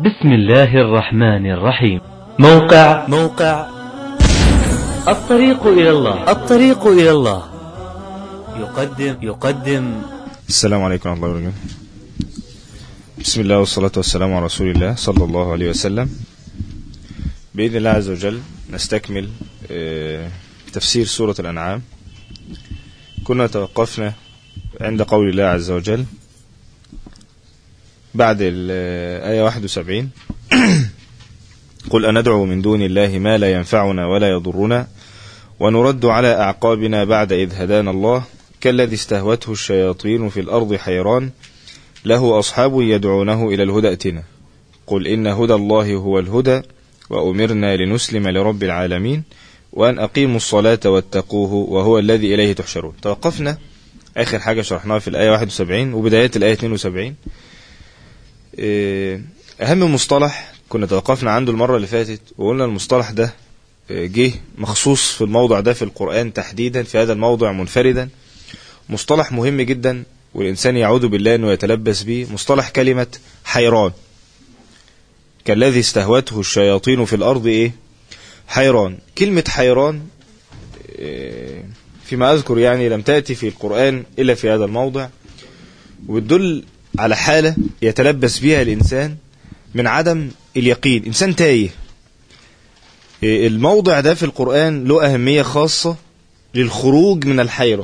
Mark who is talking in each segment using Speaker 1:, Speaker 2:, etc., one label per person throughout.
Speaker 1: بسم الله الرحمن الرحيم موقع
Speaker 2: موقع
Speaker 1: الطريق إلى الله
Speaker 2: الطريق إلى الله يقدم يقدم
Speaker 3: السلام عليكم ورحمة الله وبركاته بسم الله والصلاة والسلام على رسول الله صلى الله عليه وسلم بإذن الله عز وجل نستكمل آه، تفسير سورة الأنعام كنا توقفنا عند قول الله عز وجل بعد الآية 71 قل أندعو من دون الله ما لا ينفعنا ولا يضرنا ونرد على أعقابنا بعد إذ هدانا الله كالذي استهوته الشياطين في الأرض حيران له أصحاب يدعونه إلى الهدى ائتنا قل إن هدى الله هو الهدى وأمرنا لنسلم لرب العالمين وأن أقيموا الصلاة واتقوه وهو الذي إليه تحشرون توقفنا آخر حاجة شرحناها في الآية 71 وبدايات الآية 72 إيه، أهم مصطلح كنا توقفنا عنده المرة اللي فاتت وقلنا المصطلح ده إيه، جه مخصوص في الموضع ده في القرآن تحديدا في هذا الموضع منفردا مصطلح مهم جدا والإنسان يعوذ بالله أنه يتلبس به مصطلح كلمة حيران كالذي استهوته الشياطين في الأرض إيه حيران كلمة حيران إيه، فيما أذكر يعني لم تأتي في القرآن إلا في هذا الموضع وتدل على حالة يتلبس بها الإنسان من عدم اليقين إنسان تايه إيه، الموضع ده في القرآن له أهمية خاصة للخروج من الحيرة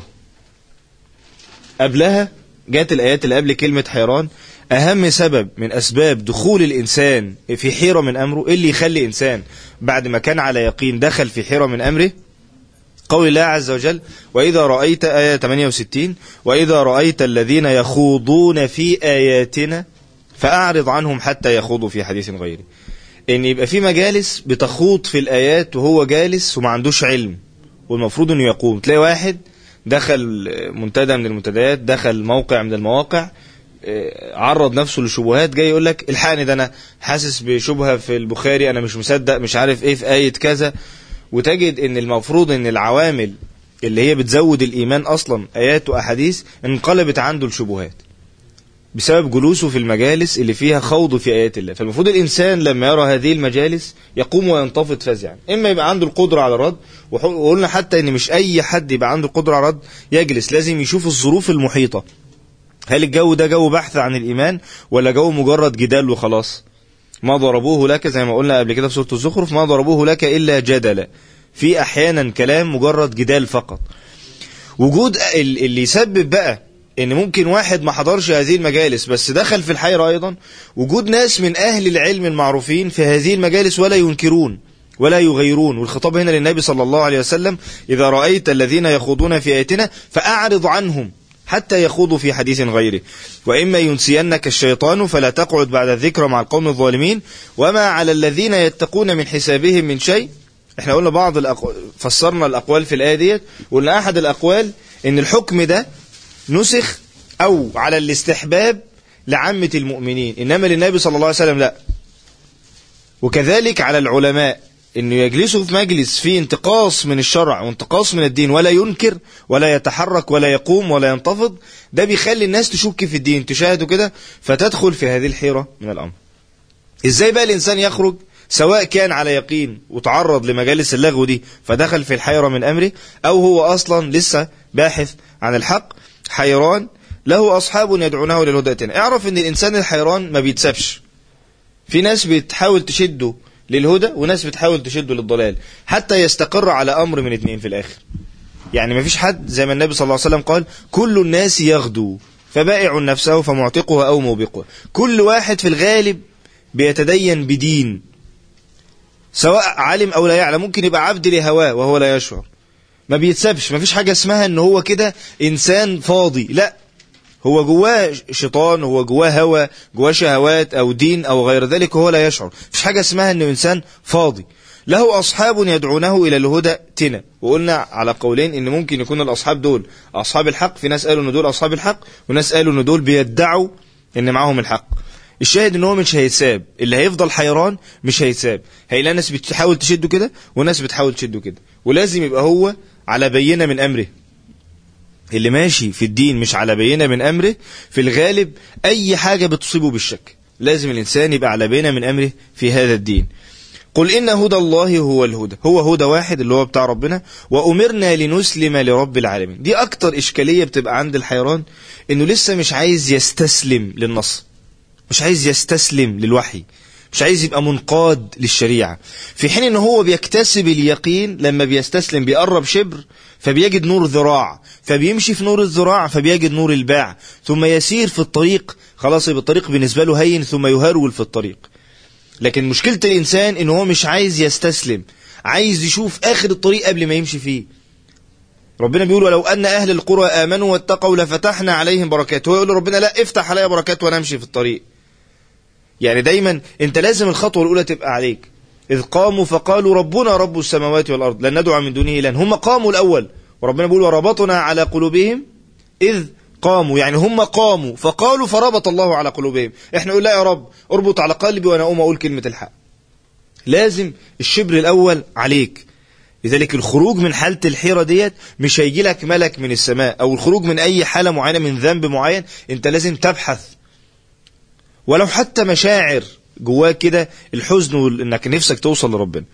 Speaker 3: قبلها جاءت الآيات اللي قبل كلمة حيران أهم سبب من أسباب دخول الإنسان في حيرة من أمره إيه اللي يخلي إنسان بعد ما كان على يقين دخل في حيرة من أمره قول الله عز وجل وإذا رأيت آية 68 وإذا رأيت الذين يخوضون في آياتنا فأعرض عنهم حتى يخوضوا في حديث غيره إن يبقى في مجالس بتخوض في الآيات وهو جالس وما عندوش علم والمفروض إنه يقوم تلاقي واحد دخل منتدى من المنتديات دخل موقع من المواقع آه، عرض نفسه لشبهات جاي يقول لك الحقني ده انا حاسس بشبهه في البخاري انا مش مصدق مش عارف ايه في ايه كذا وتجد ان المفروض ان العوامل اللي هي بتزود الايمان اصلا ايات واحاديث انقلبت عنده الشبهات بسبب جلوسه في المجالس اللي فيها خوض في ايات الله فالمفروض الانسان لما يرى هذه المجالس يقوم وينتفض فزعا اما يبقى عنده القدره على الرد وح- وقلنا حتى ان مش اي حد يبقى عنده القدره على الرد يجلس لازم يشوف الظروف المحيطه هل الجو ده جو بحث عن الايمان ولا جو مجرد جدال وخلاص ما ضربوه لك زي ما قلنا قبل كده في سوره الزخرف ما ضربوه لك الا جدلا في احيانا كلام مجرد جدال فقط وجود ال- اللي يسبب بقى ان ممكن واحد ما حضرش هذه المجالس بس دخل في الحيرة ايضا وجود ناس من اهل العلم المعروفين في هذه المجالس ولا ينكرون ولا يغيرون والخطاب هنا للنبي صلى الله عليه وسلم اذا رأيت الذين يخوضون في اياتنا فاعرض عنهم حتى يخوضوا في حديث غيره وإما ينسينك الشيطان فلا تقعد بعد الذكر مع القوم الظالمين وما على الذين يتقون من حسابهم من شيء احنا قلنا بعض الأقوال فسرنا الأقوال في الآية ديت وقلنا أحد الأقوال إن الحكم ده نسخ أو على الاستحباب لعامة المؤمنين إنما للنبي صلى الله عليه وسلم لا وكذلك على العلماء انه يجلسوا في مجلس فيه انتقاص من الشرع وانتقاص من الدين ولا ينكر ولا يتحرك ولا يقوم ولا ينتفض ده بيخلي الناس تشك في الدين تشاهده كده فتدخل في هذه الحيرة من الأمر ازاي بقى الإنسان يخرج سواء كان على يقين وتعرض لمجالس اللغو دي فدخل في الحيرة من أمره أو هو أصلا لسه باحث عن الحق حيران له أصحاب يدعونه للهدى ائتنا. اعرف ان الإنسان الحيران ما بيتسابش في ناس بتحاول تشده للهدى وناس بتحاول تشده للضلال حتى يستقر على امر من اتنين في الاخر يعني ما فيش حد زي ما النبي صلى الله عليه وسلم قال كل الناس يغدو فبائع نفسه فمعتقها او موبقها كل واحد في الغالب بيتدين بدين سواء علم او لا يعلم ممكن يبقى عبد لهواه وهو لا يشعر ما بيتسابش ما فيش حاجه اسمها ان هو كده انسان فاضي لا هو جواه شيطان هو جواه هوى جواه شهوات او دين او غير ذلك وهو لا يشعر مفيش حاجه اسمها انه انسان فاضي له اصحاب يدعونه الى الهدى تنا وقلنا على قولين ان ممكن يكون الاصحاب دول اصحاب الحق في ناس قالوا ان دول اصحاب الحق وناس قالوا ان دول بيدعوا ان معاهم الحق الشاهد ان هو مش هيتساب اللي هيفضل حيران مش هيتساب هيلاقي ناس بتحاول تشده كده وناس بتحاول تشده كده ولازم يبقى هو على بينه من امره اللي ماشي في الدين مش على بينه من امره في الغالب اي حاجه بتصيبه بالشك لازم الإنسان يبقى على بينة من أمره في هذا الدين قل إن هدى الله هو الهدى هو هدى واحد اللي هو بتاع ربنا وأمرنا لنسلم لرب العالمين دي أكتر إشكالية بتبقى عند الحيران إنه لسه مش عايز يستسلم للنص مش عايز يستسلم للوحي مش عايز يبقى منقاد للشريعة في حين ان هو بيكتسب اليقين لما بيستسلم بيقرب شبر فبيجد نور ذراع فبيمشي في نور الذراع فبيجد نور الباع ثم يسير في الطريق خلاص يبقى الطريق بالنسبة له هين ثم يهرول في الطريق لكن مشكلة الإنسان إن هو مش عايز يستسلم عايز يشوف آخر الطريق قبل ما يمشي فيه ربنا بيقول ولو أن أهل القرى آمنوا واتقوا لفتحنا عليهم بركات هو يقول ربنا لا افتح عليا بركات وأنا أمشي في الطريق يعني دايما أنت لازم الخطوة الأولى تبقى عليك إذ قاموا فقالوا ربنا رب السماوات والأرض لن ندعو من دونه إلا هم قاموا الأول وربنا بيقول وربطنا على قلوبهم إذ قاموا يعني هم قاموا فقالوا فربط الله على قلوبهم احنا نقول لا يا رب اربط على قلبي وانا اقوم اقول كلمة الحق لازم الشبر الاول عليك لذلك الخروج من حالة الحيرة ديت مش هيجي لك ملك من السماء او الخروج من اي حالة معينة من ذنب معين انت لازم تبحث ولو حتى مشاعر جواك كده الحزن وانك نفسك توصل لربنا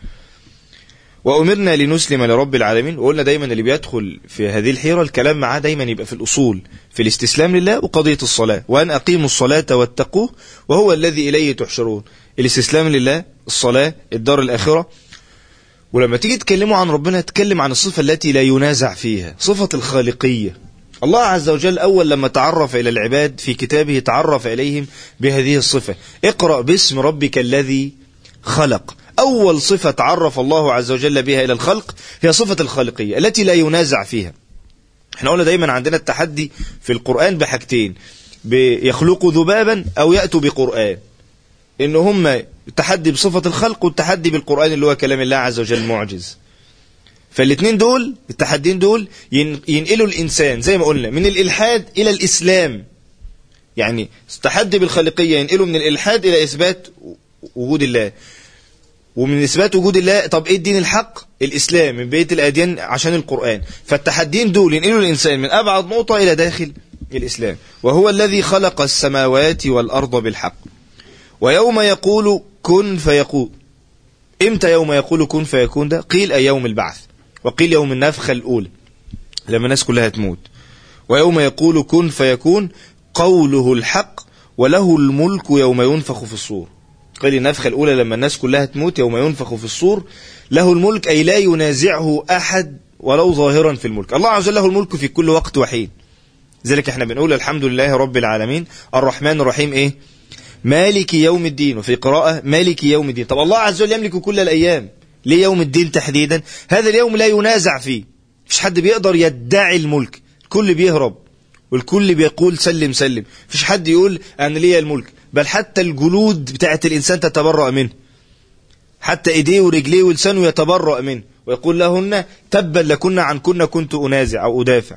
Speaker 3: وأمرنا لنسلم لرب العالمين وقلنا دايما اللي بيدخل في هذه الحيرة الكلام معاه دايما يبقى في الأصول في الاستسلام لله وقضية الصلاة وأن أقيموا الصلاة واتقوه وهو الذي إليه تحشرون الاستسلام لله الصلاة الدار الآخرة ولما تيجي تكلموا عن ربنا تكلم عن الصفة التي لا ينازع فيها صفة الخالقية الله عز وجل أول لما تعرف إلى العباد في كتابه تعرف إليهم بهذه الصفة اقرأ باسم ربك الذي خلق أول صفة تعرف الله عز وجل بها إلى الخلق هي صفة الخالقية التي لا ينازع فيها احنا قلنا دايما عندنا التحدي في القرآن بحاجتين بيخلقوا ذبابا أو يأتوا بقرآن إن هم التحدي بصفة الخلق والتحدي بالقرآن اللي هو كلام الله عز وجل معجز فالاثنين دول التحدين دول ينقلوا الإنسان زي ما قلنا من الإلحاد إلى الإسلام يعني التحدي بالخالقية ينقله من الإلحاد إلى إثبات وجود الله ومن إثبات وجود الله طب إيه الدين الحق الإسلام من بيت الأديان عشان القرآن فالتحدين دول ينقلوا الإنسان من أبعد نقطة إلى داخل الإسلام وهو الذي خلق السماوات والأرض بالحق ويوم يقول كن فيكون إمتى يوم يقول كن فيكون ده قيل أي يوم البعث وقيل يوم النفخة الأولى لما الناس كلها تموت ويوم يقول كن فيكون قوله الحق وله الملك يوم ينفخ في الصور قال النفخة الأولى لما الناس كلها تموت يوم ينفخ في الصور له الملك أي لا ينازعه أحد ولو ظاهرا في الملك الله عز وجل له الملك في كل وقت وحين ذلك احنا بنقول الحمد لله رب العالمين الرحمن الرحيم ايه مالك يوم الدين وفي قراءة مالك يوم الدين طب الله عز وجل يملك كل الأيام ليه يوم الدين تحديدا هذا اليوم لا ينازع فيه مش حد بيقدر يدعي الملك الكل بيهرب والكل بيقول سلم سلم فيش حد يقول أنا ليا الملك بل حتى الجلود بتاعت الإنسان تتبرأ منه حتى إيديه ورجليه ولسانه يتبرأ منه ويقول لهن تبا لكن عن كنا كنت أنازع أو أدافع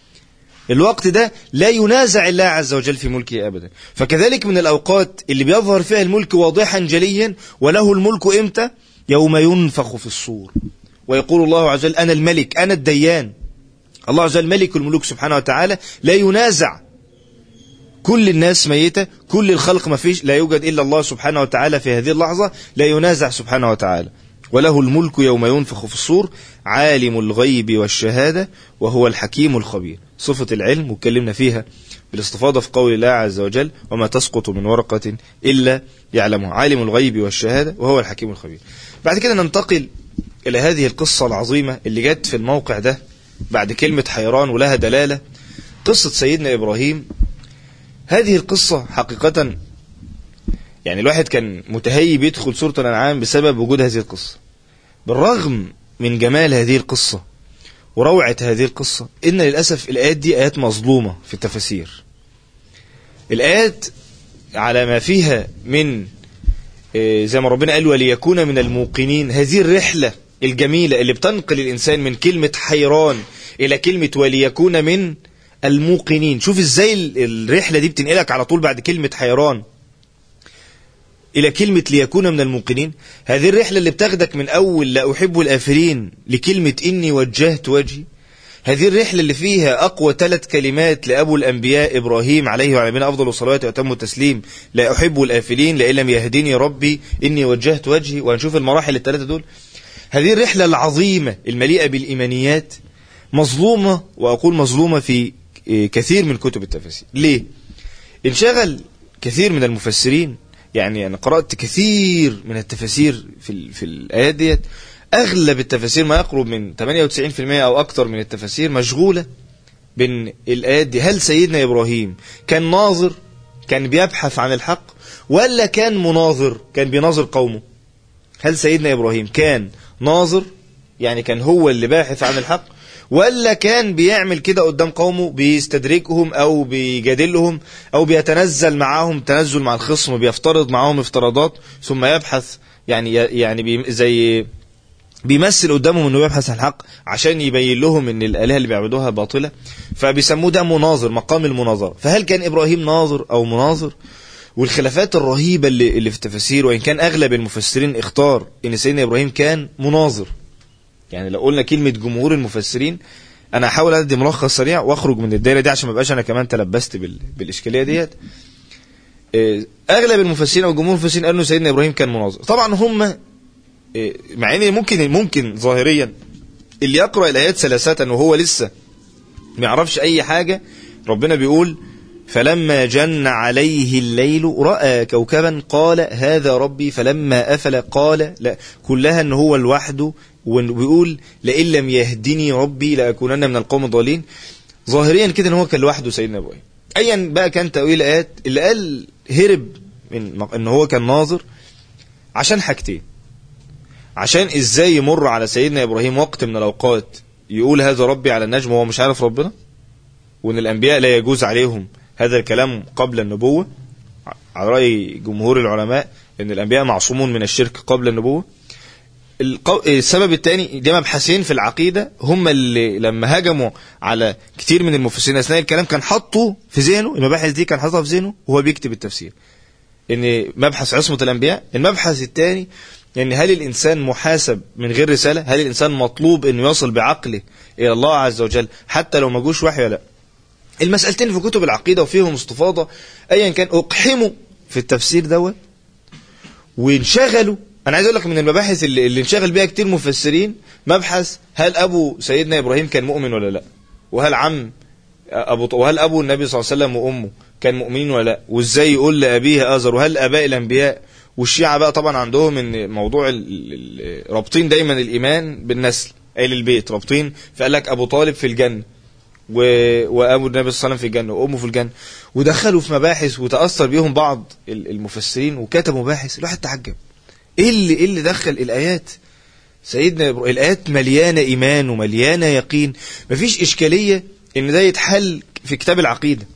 Speaker 3: الوقت ده لا ينازع الله عز وجل في ملكه أبدا فكذلك من الأوقات اللي بيظهر فيها الملك واضحا جليا وله الملك إمتى يوم ينفخ في الصور ويقول الله عز وجل أنا الملك أنا الديان الله عز وجل ملك الملوك سبحانه وتعالى لا ينازع كل الناس ميتة كل الخلق ما فيش لا يوجد إلا الله سبحانه وتعالى في هذه اللحظة لا ينازع سبحانه وتعالى وله الملك يوم ينفخ في الصور عالم الغيب والشهادة وهو الحكيم الخبير صفة العلم واتكلمنا فيها بالاستفاضة في قول الله عز وجل وما تسقط من ورقة إلا يعلمها عالم الغيب والشهادة وهو الحكيم الخبير بعد كده ننتقل إلى هذه القصة العظيمة اللي جت في الموقع ده بعد كلمة حيران ولها دلالة قصة سيدنا إبراهيم هذه القصة حقيقة يعني الواحد كان متهيب يدخل سورة الأنعام بسبب وجود هذه القصة بالرغم من جمال هذه القصة وروعة هذه القصة إن للأسف الآيات دي آيات مظلومة في التفاسير الآيات على ما فيها من زي ما ربنا قال وليكون من الموقنين هذه الرحلة الجميلة اللي بتنقل الإنسان من كلمة حيران إلى كلمة وليكون من الموقنين شوف ازاي الرحلة دي بتنقلك على طول بعد كلمة حيران إلى كلمة ليكون من الموقنين هذه الرحلة اللي بتاخدك من أول لا أحب الآفرين لكلمة إني وجهت وجهي هذه الرحلة اللي فيها أقوى ثلاث كلمات لأبو الأنبياء إبراهيم عليه وعلى نبينا أفضل الصلاة وأتم التسليم لا أحب الآفلين لئن لم يهدني ربي إني وجهت وجهي وهنشوف المراحل الثلاثة دول هذه الرحلة العظيمة المليئة بالإيمانيات مظلومة وأقول مظلومة في كثير من كتب التفاسير ليه؟ انشغل كثير من المفسرين يعني أنا قرأت كثير من التفاسير في, في الآيات ديت أغلب التفاسير ما يقرب من 98% أو أكثر من التفاسير مشغولة بين الآيات دي هل سيدنا إبراهيم كان ناظر كان بيبحث عن الحق ولا كان مناظر كان بيناظر قومه هل سيدنا إبراهيم كان ناظر يعني كان هو اللي باحث عن الحق ولا كان بيعمل كده قدام قومه بيستدركهم او بيجادلهم او بيتنزل معاهم تنزل مع الخصم بيفترض معاهم افتراضات ثم يبحث يعني يعني بي زي بيمثل قدامهم انه يبحث عن الحق عشان يبين لهم ان الالهه اللي بيعبدوها باطله فبيسموه ده مناظر مقام المناظره فهل كان ابراهيم ناظر او مناظر والخلافات الرهيبه اللي, اللي في التفاسير وان كان اغلب المفسرين اختار ان سيدنا ابراهيم كان مناظر يعني لو قلنا كلمه جمهور المفسرين انا هحاول ادي ملخص سريع واخرج من الدايره دي عشان ما ابقاش انا كمان تلبست بال... بالاشكاليه ديت اغلب المفسرين او جمهور المفسرين قالوا سيدنا ابراهيم كان مناظر طبعا هم مع ان ممكن ممكن ظاهريا اللي يقرا الايات ثلاثه وهو لسه ما يعرفش اي حاجه ربنا بيقول فلما جن عليه الليل راى كوكبا قال هذا ربي فلما افل قال لا كلها ان هو لوحده وبيقول لئن لم يهدني ربي لاكونن من القوم الضالين ظاهريا كده ان هو كان لوحده سيدنا ابراهيم ايا بقى كان تاويل الايات اللي قال هرب من ان هو كان ناظر عشان حاجتين عشان ازاي يمر على سيدنا ابراهيم وقت من الاوقات يقول هذا ربي على النجم وهو مش عارف ربنا وان الانبياء لا يجوز عليهم هذا الكلام قبل النبوة على رأي جمهور العلماء ان الانبياء معصومون من الشرك قبل النبوة السبب الثاني ده مبحثين في العقيدة هم اللي لما هاجموا على كتير من المفسرين اثناء الكلام كان حطه في ذهنه المباحث دي كان حاططها في ذهنه وهو بيكتب التفسير ان مبحث عصمة الانبياء المبحث الثاني يعني هل الإنسان محاسب من غير رسالة هل الإنسان مطلوب أنه يصل بعقله إلى الله عز وجل حتى لو ما جوش وحي ولا لا المسألتين في كتب العقيدة وفيهم استفاضة أيا كان أقحموا في التفسير دوت وانشغلوا أنا عايز أقول لك من المباحث اللي, اللي انشغل بيها كتير مفسرين مبحث هل أبو سيدنا إبراهيم كان مؤمن ولا لا وهل عم أبو وهل أبو النبي صلى الله عليه وسلم وأمه كان مؤمنين ولا لا وإزاي يقول لأبيه آزر وهل آباء الأنبياء والشيعة بقى طبعا عندهم ان موضوع رابطين دايما الايمان بالنسل اهل البيت رابطين فقال لك ابو طالب في الجنه و... وابو النبي صلى الله عليه وسلم في الجنه وامه في الجنه ودخلوا في مباحث وتاثر بيهم بعض المفسرين وكتبوا مباحث الواحد تعجب ايه اللي ايه اللي دخل الايات سيدنا إبراهيم الايات مليانه ايمان ومليانه يقين مفيش اشكاليه ان ده يتحل في كتاب العقيده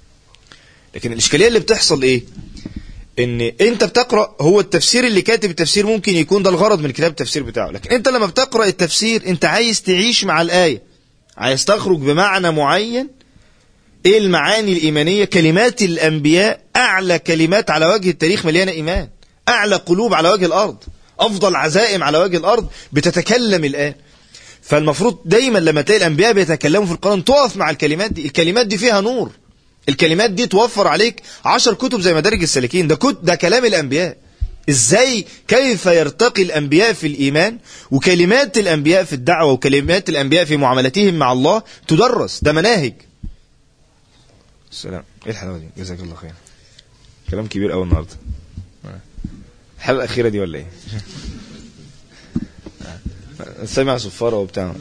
Speaker 3: لكن الاشكاليه اللي بتحصل ايه ان انت بتقرا هو التفسير اللي كاتب التفسير ممكن يكون ده الغرض من كتاب التفسير بتاعه لكن انت لما بتقرا التفسير انت عايز تعيش مع الايه عايز تخرج بمعنى معين ايه المعاني الايمانيه كلمات الانبياء اعلى كلمات على وجه التاريخ مليانه ايمان اعلى قلوب على وجه الارض افضل عزائم على وجه الارض بتتكلم الان فالمفروض دايما لما تلاقي الانبياء بيتكلموا في القران تقف مع الكلمات دي الكلمات دي فيها نور الكلمات دي توفر عليك عشر كتب زي مدارج السالكين ده كت ده كلام الأنبياء ازاي كيف يرتقي الأنبياء في الإيمان وكلمات الأنبياء في الدعوة وكلمات الأنبياء في معاملتهم مع الله تدرس ده مناهج السلام ايه الحلاوة دي جزاك الله خير كلام كبير قوي النهارده الحلقة الأخيرة دي ولا ايه سامع صفارة وبتاع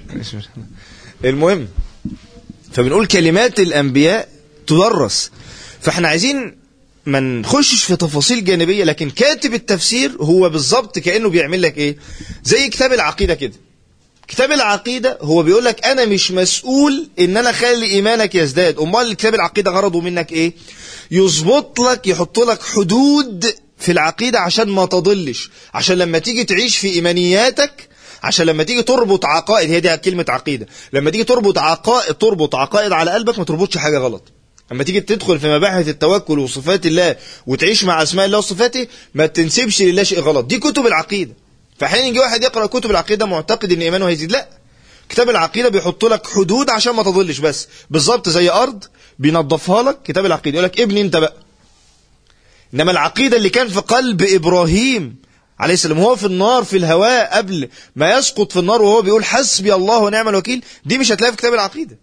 Speaker 3: المهم فبنقول كلمات الأنبياء تدرس فاحنا عايزين ما نخشش في تفاصيل جانبية لكن كاتب التفسير هو بالظبط كأنه بيعمل لك ايه زي كتاب العقيدة كده كتاب العقيدة هو بيقول لك انا مش مسؤول ان انا اخلي ايمانك يزداد امال كتاب العقيدة غرضه منك ايه يظبط لك يحط لك حدود في العقيدة عشان ما تضلش عشان لما تيجي تعيش في ايمانياتك عشان لما تيجي تربط عقائد هي دي كلمة عقيدة لما تيجي تربط عقائد تربط عقائد على قلبك ما تربطش حاجة غلط لما تيجي تدخل في مباحث التوكل وصفات الله وتعيش مع اسماء الله وصفاته ما تنسبش لله شيء غلط دي كتب العقيدة فحين يجي واحد يقرأ كتب العقيدة معتقد ان ايمانه هيزيد لا كتاب العقيدة بيحط لك حدود عشان ما تضلش بس بالظبط زي أرض بينظفها لك كتاب العقيدة يقول لك ابني انت بقى إنما العقيدة اللي كان في قلب إبراهيم عليه السلام وهو في النار في الهواء قبل ما يسقط في النار وهو بيقول حسبي الله ونعم الوكيل دي مش هتلاقيها في كتاب العقيدة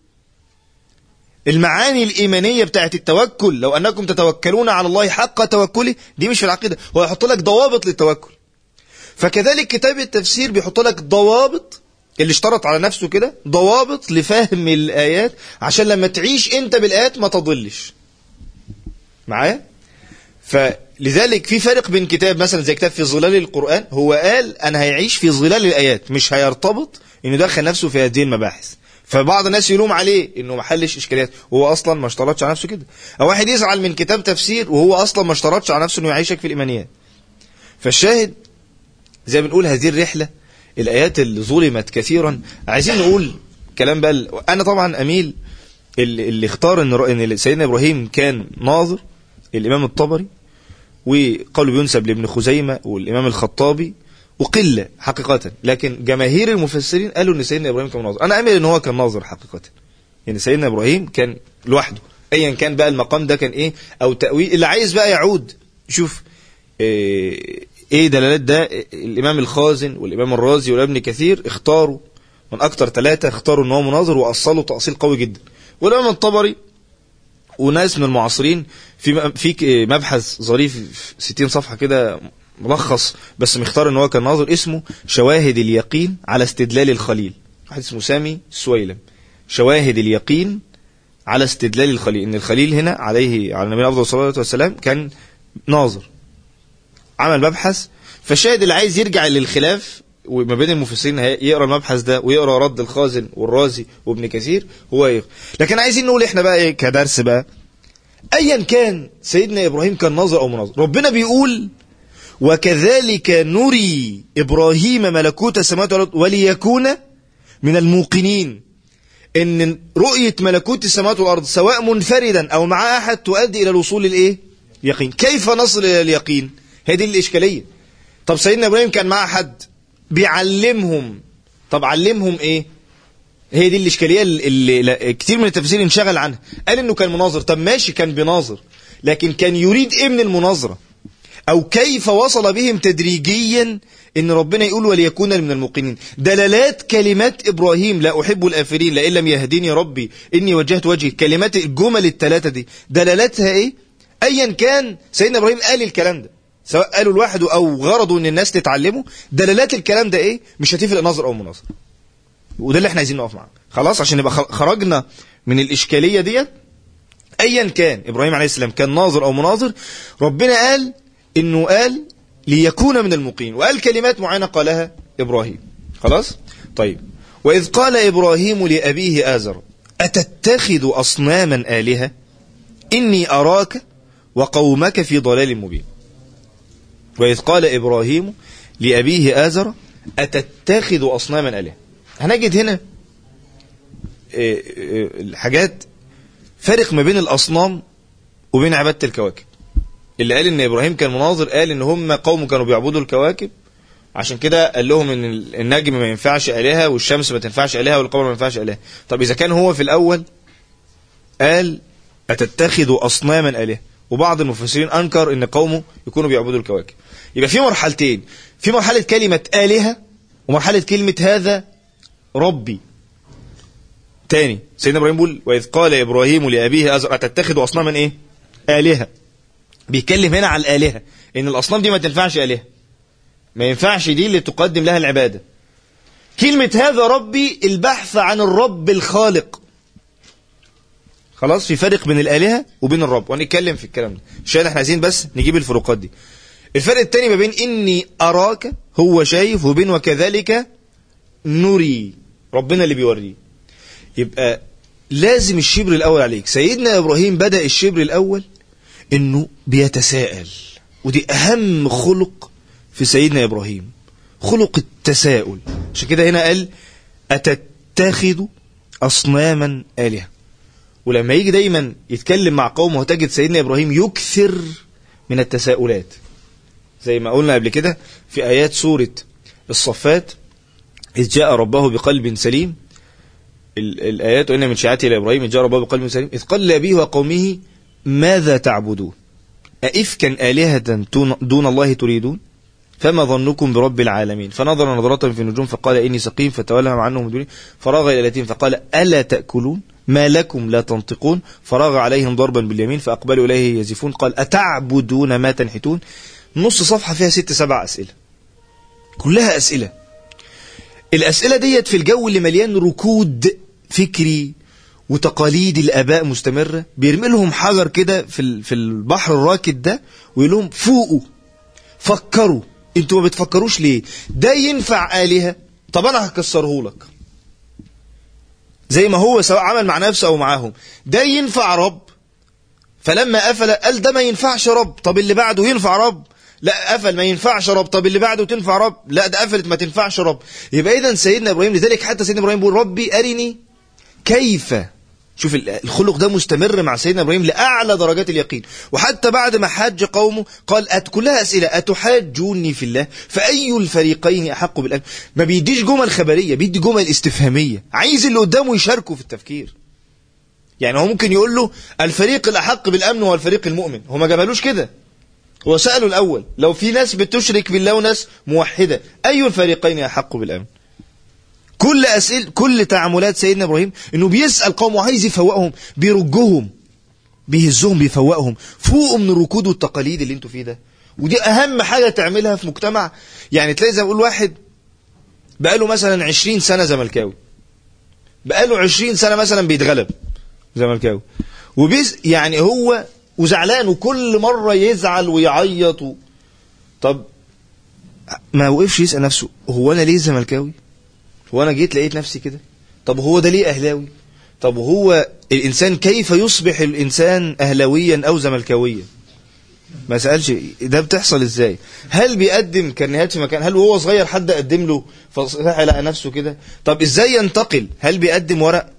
Speaker 3: المعاني الإيمانية بتاعت التوكل لو أنكم تتوكلون على الله حق توكله دي مش في العقيدة هو يحط لك ضوابط للتوكل فكذلك كتاب التفسير بيحط لك ضوابط اللي اشترط على نفسه كده ضوابط لفهم الآيات عشان لما تعيش انت بالآيات ما تضلش معايا فلذلك في فرق بين كتاب مثلا زي كتاب في ظلال القرآن هو قال أنا هيعيش في ظلال الآيات مش هيرتبط إنه دخل نفسه في هذه المباحث فبعض الناس يلوم عليه انه ما حلش اشكاليات وهو اصلا ما اشترطش على نفسه كده او واحد يزعل من كتاب تفسير وهو اصلا ما اشترطش على نفسه انه يعيشك في الايمانيات فالشاهد زي ما بنقول هذه الرحله الايات اللي ظلمت كثيرا عايزين نقول كلام بقى انا طبعا اميل اللي, اللي اختار ان ان سيدنا ابراهيم كان ناظر الامام الطبري وقالوا بينسب لابن خزيمه والامام الخطابي وقلة حقيقة لكن جماهير المفسرين قالوا ان سيدنا ابراهيم كان ناظر انا امل ان هو كان ناظر حقيقة يعني سيدنا ابراهيم كان لوحده ايا كان بقى المقام ده كان ايه او تأويل اللي عايز بقى يعود شوف ايه, إيه دلالات ده الامام الخازن والامام الرازي والابن كثير اختاروا من اكتر ثلاثة اختاروا ان هو مناظر واصلوا تأصيل قوي جدا والامام الطبري وناس من المعاصرين في في مبحث ظريف 60 صفحة كده ملخص بس مختار ان هو كان ناظر اسمه شواهد اليقين على استدلال الخليل واحد اسمه سامي سويلم شواهد اليقين على استدلال الخليل ان الخليل هنا عليه على النبي افضل الصلاه والسلام كان ناظر عمل مبحث فالشاهد اللي عايز يرجع للخلاف وما بين المفسرين يقرا المبحث ده ويقرا رد الخازن والرازي وابن كثير هو يقرا لكن عايزين نقول احنا بقى ايه كدرس بقى ايا كان سيدنا ابراهيم كان ناظر او مناظر ربنا بيقول وكذلك نري إبراهيم ملكوت السماوات والأرض وليكون من الموقنين إن رؤية ملكوت السماوات والأرض سواء منفردا أو مع أحد تؤدي إلى الوصول للإيه؟ يقين كيف نصل إلى اليقين؟ هذه الإشكالية طب سيدنا إبراهيم كان مع أحد بيعلمهم طب علمهم إيه؟ هي دي الإشكالية اللي كتير من التفسير انشغل عنها قال إنه كان مناظر طب ماشي كان بناظر لكن كان يريد إيه من المناظرة؟ أو كيف وصل بهم تدريجيا إن ربنا يقول وليكون من الموقنين دلالات كلمات إبراهيم لا أحب الآفرين لئن لم يهديني ربي إني وجهت وجهي كلمات الجمل الثلاثة دي دلالاتها إيه أيا كان سيدنا إبراهيم قال الكلام ده سواء قالوا لوحده أو غرضوا إن الناس تتعلمه دلالات الكلام ده إيه مش هتفرق نظر أو مناظر وده اللي احنا عايزين نقف معاه خلاص عشان نبقى خرجنا من الإشكالية ديت أيا كان إبراهيم عليه السلام كان ناظر أو مناظر ربنا قال انه قال ليكون من المقيم وقال كلمات معينة قالها ابراهيم خلاص طيب واذ قال ابراهيم لابيه ازر اتتخذ اصناما الهة اني اراك وقومك في ضلال مبين واذ قال ابراهيم لابيه ازر اتتخذ اصناما الهة هنجد هنا الحاجات فرق ما بين الاصنام وبين عبادة الكواكب اللي قال ان ابراهيم كان مناظر قال ان هم قوم كانوا بيعبدوا الكواكب عشان كده قال لهم ان النجم ما ينفعش الهه والشمس ما تنفعش الهه والقمر ما ينفعش الهه طب اذا كان هو في الاول قال اتتخذوا اصناما الهه وبعض المفسرين انكر ان قومه يكونوا بيعبدوا الكواكب يبقى في مرحلتين في مرحله كلمه الهه ومرحله كلمه هذا ربي تاني سيدنا ابراهيم بيقول واذ قال ابراهيم لابيه ازر اتتخذوا اصناما ايه الهه بيتكلم هنا على الآلهة إن الأصنام دي ما تنفعش آلهة ما ينفعش دي اللي تقدم لها العبادة كلمة هذا ربي البحث عن الرب الخالق خلاص في فرق بين الآلهة وبين الرب وهنتكلم في الكلام ده عشان احنا عايزين بس نجيب الفروقات دي الفرق الثاني ما بين إني أراك هو شايف وبين وكذلك نري ربنا اللي بيوريه يبقى لازم الشبر الأول عليك سيدنا إبراهيم بدأ الشبر الأول انه بيتساءل ودي اهم خلق في سيدنا ابراهيم خلق التساؤل عشان كده هنا قال اتتخذ اصناما الهه ولما يجي دايما يتكلم مع قومه تجد سيدنا ابراهيم يكثر من التساؤلات زي ما قلنا قبل كده في ايات سوره الصفات اذ جاء ربه بقلب سليم ال- الآيات وإن من شيعته إلى إبراهيم إذ جاء ربه بقلب سليم إذ قال لأبيه وقومه ماذا تعبدون أئفكا آلهة دون- دون الله تريدون فما ظنكم برب العالمين فنظر نظرة في النجوم فقال إني سقيم فتولهم عنهم دوني فراغ إلى اليتيم فقال ألا تأكلون ما لكم لا تنطقون فراغ عليهم ضربا باليمين فأقبلوا إليه يزفون قال أتعبدون ما تنحتون نص صفحة فيها ست سبع أسئلة كلها أسئلة الأسئلة ديت في الجو اللي مليان ركود فكري وتقاليد الآباء مستمرة بيرمي لهم حجر كده في ال- في البحر الراكد ده ويقول لهم فوقوا فكروا انتوا ما بتفكروش ليه ده ينفع آلهة طب أنا هكسره لك زي ما هو سواء عمل مع نفسه أو معاهم ده ينفع رب فلما قفل قال ده ما ينفعش رب طب اللي بعده ينفع رب لا قفل ما ينفعش رب طب اللي بعده تنفع رب لا ده قفلت ما تنفعش رب يبقى اذا سيدنا ابراهيم لذلك حتى سيدنا ابراهيم بيقول ربي ارني كيف شوف ال- الخلق ده مستمر مع سيدنا ابراهيم لاعلى درجات اليقين وحتى بعد ما حاج قومه قال أت كلها اسئله اتحاجوني في الله فاي الفريقين احق بالامن ما بيديش جمل خبريه بيدي جمل استفهاميه عايز اللي قدامه يشاركه في التفكير يعني هو ممكن يقول له الفريق الأحق بالأمن هو الفريق المؤمن هو ما جابلوش كده هو سأله الأول لو في ناس بتشرك بالله وناس موحدة أي الفريقين أحق بالأمن كل أسئلة كل تعاملات سيدنا إبراهيم إنه بيسأل قوم وعايز يفوقهم بيرجهم بيهزهم بيفوقهم فوقوا من الركود والتقاليد اللي انتوا فيه ده ودي أهم حاجة تعملها في مجتمع يعني تلاقي زي ما بقول واحد بقاله مثلا 20 سنة زملكاوي بقاله 20 سنة مثلا بيتغلب زملكاوي وبيز يعني هو وزعلان وكل مرة يزعل ويعيط و... طب ما وقفش يسأل نفسه هو أنا ليه زملكاوي هو أنا جيت لقيت نفسي كده طب هو ده ليه أهلاوي طب هو الإنسان كيف يصبح الإنسان أهلاويا أو زملكاويا ما سألش ده بتحصل ازاي هل بيقدم كرنيهات في مكان هل وهو صغير حد قدم له فصحى لقى نفسه كده طب ازاي ينتقل هل بيقدم ورق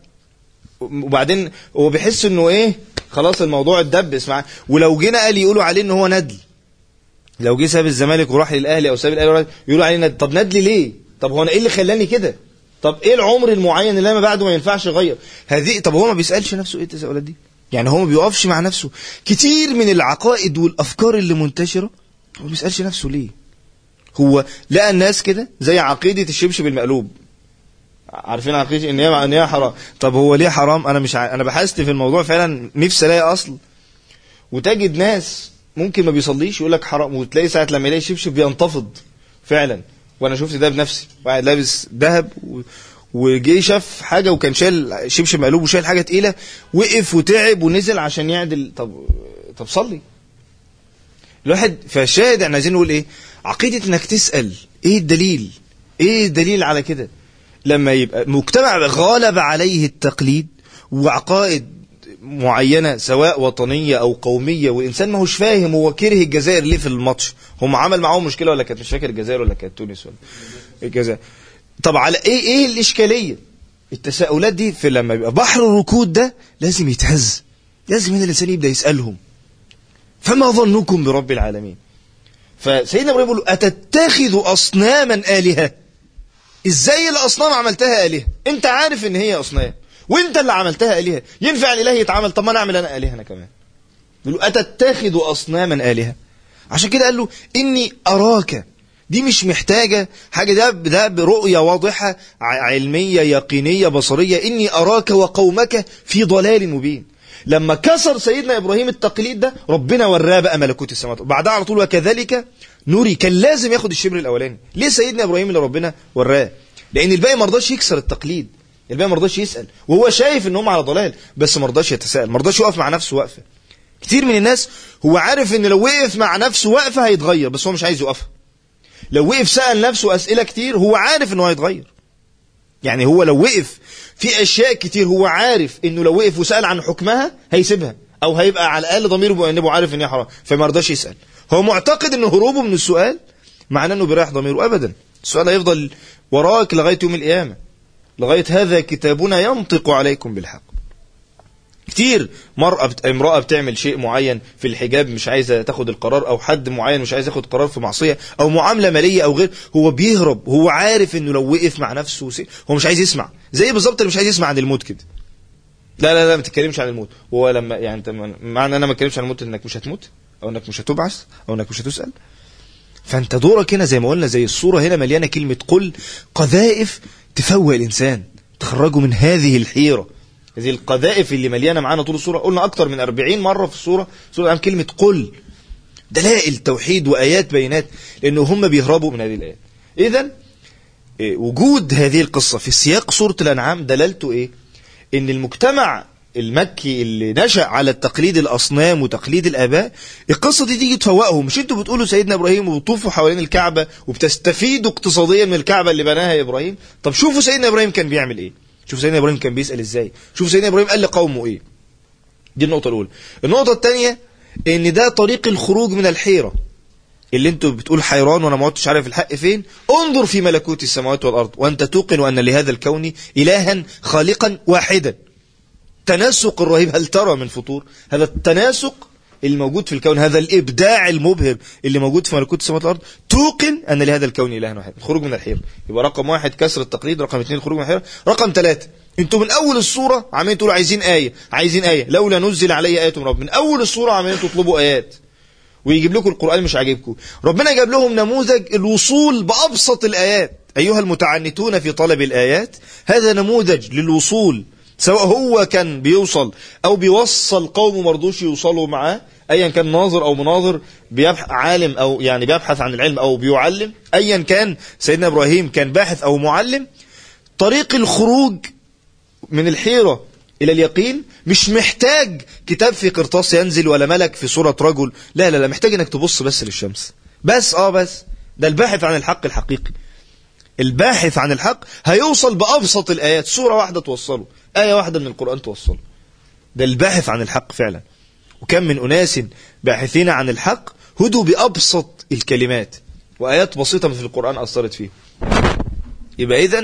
Speaker 3: وبعدين هو بيحس انه ايه خلاص الموضوع اتدبس معاه ولو جينا قال يقولوا عليه ان هو ندل لو جه ساب الزمالك وراح للاهلي او ساب الاهلي وراح يقولوا عليه ندل طب ندل ليه طب هو انا ايه اللي خلاني كده طب ايه العمر المعين اللي انا بعده ما ينفعش اغير هذه طب هو ما بيسالش نفسه ايه التساؤلات دي يعني هو ما بيقفش مع نفسه كتير من العقائد والافكار اللي منتشره هو ما بيسالش نفسه ليه هو لقى الناس كده زي عقيده الشبشب المقلوب عارفين عقيده ان هي ان هي حرام طب هو ليه حرام انا مش ع... انا بحثت في الموضوع فعلا نفسي الاقي اصل وتجد ناس ممكن ما بيصليش يقول لك حرام وتلاقي ساعه لما يلاقي شبشب بينتفض فعلا وانا شفت ده بنفسي واحد لابس ذهب و... وجه شاف حاجه وكان شايل شبشب مقلوب وشايل حاجه تقيله وقف وتعب ونزل عشان يعدل طب طب صلي الواحد فالشاهد احنا عايزين نقول ايه عقيده انك تسال ايه الدليل ايه الدليل على كده لما يبقى مجتمع غالب عليه التقليد وعقائد معينة سواء وطنية أو قومية وإنسان ما هوش فاهم هو كره الجزائر ليه في الماتش هم عمل معاهم مشكلة ولا كانت مش فاكر الجزائر ولا كانت تونس ولا الجزائر طب على إيه إيه الإشكالية التساؤلات دي في لما يبقى بحر الركود ده لازم يتهز لازم هنا الإنسان يبدأ يسألهم فما ظنكم برب العالمين فسيدنا ابراهيم بيقول له أتتخذ أصناما آلهة ازاي الاصنام عملتها الهه انت عارف ان هي اصنام وانت اللي عملتها الهه ينفع الاله يتعمل طب ما انا اعمل انا الهه انا كمان يقول له اتتخذ اصناما الهه عشان كده قال له اني اراك دي مش محتاجه حاجه ده ده برؤيه واضحه علميه يقينيه بصريه اني اراك وقومك في ضلال مبين لما كسر سيدنا ابراهيم التقليد ده ربنا وراه بقى ملكوت السماوات بعدها على طول وكذلك نوري كان لازم ياخد الشبر الاولاني ليه سيدنا ابراهيم اللي ربنا وراه لان الباقي ما رضاش يكسر التقليد الباقي ما رضاش يسال وهو شايف ان هم على ضلال بس ما رضاش يتساءل ما رضاش يقف مع نفسه وقفه كتير من الناس هو عارف ان لو وقف مع نفسه وقفه هيتغير بس هو مش عايز يوقفها لو وقف سال نفسه اسئله كتير هو عارف انه هيتغير يعني هو لو وقف في اشياء كتير هو عارف انه لو وقف وسال عن حكمها هيسيبها او هيبقى على الاقل ضميره مؤنبه عارف ان هي حرام فما رضاش يسال هو معتقد ان هروبه من السؤال معناه انه بيريح ضميره ابدا السؤال هيفضل وراك لغايه يوم القيامه لغايه هذا كتابنا ينطق عليكم بالحق كتير مرأة بت... امرأة بتعمل شيء معين في الحجاب مش عايزة تاخد القرار او حد معين مش عايز ياخد قرار في معصية او معاملة مالية او غير هو بيهرب هو عارف انه لو وقف مع نفسه وسي... هو مش عايز يسمع زي بالظبط اللي مش عايز يسمع عن الموت كده لا لا لا ما تتكلمش عن الموت هو لما يعني انت معنى انا ما اتكلمش عن الموت انك مش هتموت او انك مش هتبعث او انك مش هتسأل فانت دورك هنا زي ما قلنا زي الصورة هنا مليانة كلمة قل قذائف تفوق الانسان تخرجه من هذه الحيرة هذه القذائف اللي مليانة معانا طول الصورة قلنا أكتر من 40 مرة في الصورة سورة الأنعام كلمة قل دلائل توحيد وآيات بينات لأنه هم بيهربوا من هذه الآيات إذا وجود هذه القصة في سياق سورة الأنعام دلالته إيه إن المجتمع المكي اللي نشأ على تقليد الأصنام وتقليد الآباء القصة دي تيجي تفوقهم مش انتوا بتقولوا سيدنا إبراهيم وبتطوفوا حوالين الكعبة وبتستفيدوا اقتصاديا من الكعبة اللي بناها إبراهيم طب شوفوا سيدنا إبراهيم كان بيعمل إيه شوف سيدنا إبراهيم كان بيسأل إزاي شوف سيدنا إبراهيم قال لقومه إيه دي النقطة الأولى النقطة الثانية إن ده طريق الخروج من الحيرة اللي انتوا بتقول حيران وانا ما عدتش عارف الحق فين انظر في ملكوت السماوات والارض وانت توقن ان لهذا الكون الها خالقا واحدا التناسق الرهيب هل ترى من فطور هذا التناسق الموجود في الكون هذا الابداع المبهر اللي موجود في ملكوت السماوات والارض توقن ان لهذا الكون اله واحد الخروج من الحيره يبقى رقم واحد كسر التقليد رقم اثنين الخروج من الحيره رقم ثلاثة انتوا من اول الصوره عمالين تقولوا عايزين ايه عايزين ايه لولا نزل علي ايه من رب من اول الصوره عمالين تطلبوا ايات ويجيب لكم القران مش عاجبكم ربنا جاب لهم نموذج الوصول بابسط الايات ايها المتعنتون في طلب الايات هذا نموذج للوصول سواء هو كان بيوصل او بيوصل قوم مرضوش يوصلوا معاه ايا كان ناظر او مناظر بيبحث عالم او يعني بيبحث عن العلم او بيعلم ايا كان سيدنا ابراهيم كان باحث او معلم طريق الخروج من الحيرة الى اليقين مش محتاج كتاب في قرطاس ينزل ولا ملك في صورة رجل لا لا لا محتاج انك تبص بس للشمس بس اه بس ده الباحث عن الحق الحقيقي الباحث عن الحق هيوصل بأبسط الآيات سورة واحدة توصله آية واحدة من القرآن توصله ده الباحث عن الحق فعلا وكم من أناس باحثين عن الحق هدوا بأبسط الكلمات وآيات بسيطة في القرآن أثرت فيه يبقى إذن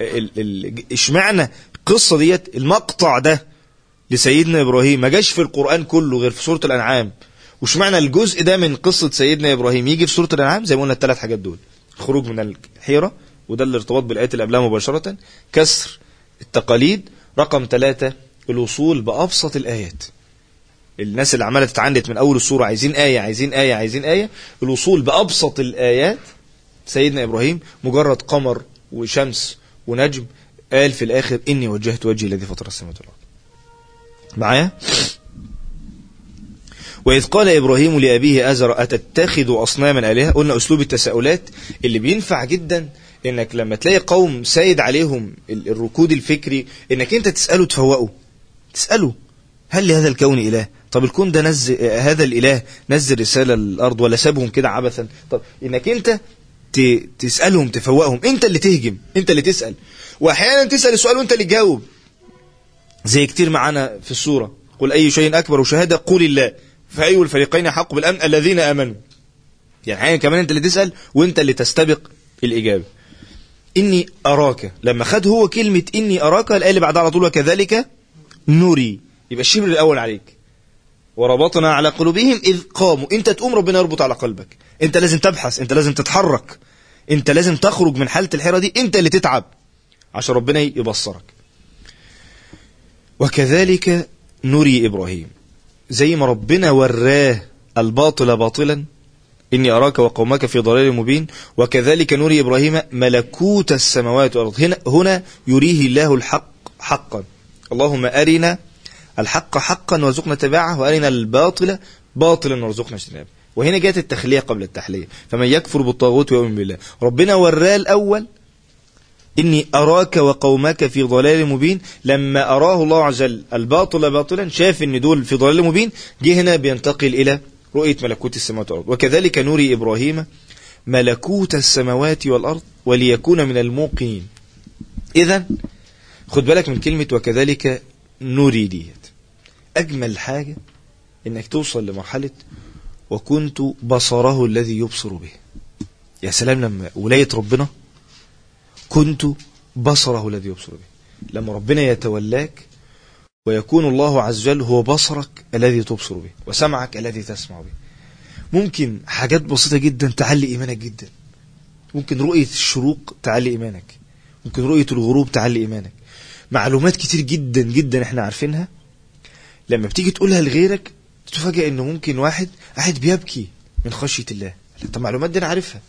Speaker 3: اشمعنى القصة ديت المقطع ده لسيدنا إبراهيم ما جاش في القرآن كله غير في سورة الأنعام واشمعنى الجزء ده من قصة سيدنا إبراهيم يجي في سورة الأنعام زي ما قلنا الثلاث حاجات دول الخروج من الحيرة وده الارتباط بالآيات اللي قبلها مباشرة كسر التقاليد رقم ثلاثة الوصول بأبسط الآيات الناس اللي عمالة تتعنت من أول السورة عايزين آية عايزين آية عايزين آية الوصول بأبسط الآيات سيدنا إبراهيم مجرد قمر وشمس ونجم قال في الآخر إني وجهت وجهي الذي فطر السماوات والأرض معايا وإذ قال إبراهيم لأبيه أزر أتتخذ أصناما آلهة قلنا أسلوب التساؤلات اللي بينفع جدا إنك لما تلاقي قوم سايد عليهم الركود الفكري إنك أنت تسأله تفوقه تسأله هل لهذا الكون إله طب الكون ده نزل هذا الإله نزل رسالة للأرض ولا سابهم كده عبثا طب إنك أنت ت... تسألهم تفوقهم أنت اللي تهجم أنت اللي تسأل وأحيانا تسأل السؤال وأنت اللي تجاوب زي كتير معانا في السورة قل أي شيء أكبر شهادة قول الله فأي الفريقين حق بالأمن الذين آمنوا يعني حاجة كمان أنت اللي تسأل وأنت اللي تستبق الإجابة إني أراك لما خد هو كلمة إني أراك الآية اللي بعدها على طول وكذلك نوري يبقى الشبر الأول عليك وربطنا على قلوبهم إذ قاموا أنت تقوم ربنا يربط على قلبك أنت لازم تبحث أنت لازم تتحرك أنت لازم تخرج من حالة الحيرة دي أنت اللي تتعب عشان ربنا يبصرك وكذلك نري إبراهيم زي ما ربنا وراه الباطل باطلا إني أراك وقومك في ضلال مبين وكذلك نري إبراهيم ملكوت السماوات والأرض هنا, هنا يريه الله الحق حقا اللهم أرنا الحق حقا وارزقنا اتباعه وأرنا الباطل باطلا وارزقنا اجتنابه وهنا جاءت التخلية قبل التحلية فمن يكفر بالطاغوت ويؤمن بالله ربنا وراه الأول إني أراك وقومك في ضلال مبين لما أراه الله عز وجل الباطل باطلا شاف إن دول في ضلال مبين جه هنا بينتقل إلى رؤية ملكوت السماوات والأرض وكذلك نوري إبراهيم ملكوت السماوات والأرض وليكون من الموقنين إذا خد بالك من كلمة وكذلك نوري ديت أجمل حاجة إنك توصل لمرحلة وكنت بصره الذي يبصر به يا سلام لما ولاية ربنا كنت بصره الذي يبصر به لما ربنا يتولاك ويكون الله عز وجل هو بصرك الذي تبصر به وسمعك الذي تسمع به ممكن حاجات بسيطة جدا تعلي إيمانك جدا ممكن رؤية الشروق تعلي إيمانك ممكن رؤية الغروب تعلي إيمانك معلومات كتير جدا جدا احنا عارفينها لما بتيجي تقولها لغيرك تتفاجئ انه ممكن واحد قاعد بيبكي من خشية الله طب المعلومات دي انا عارفها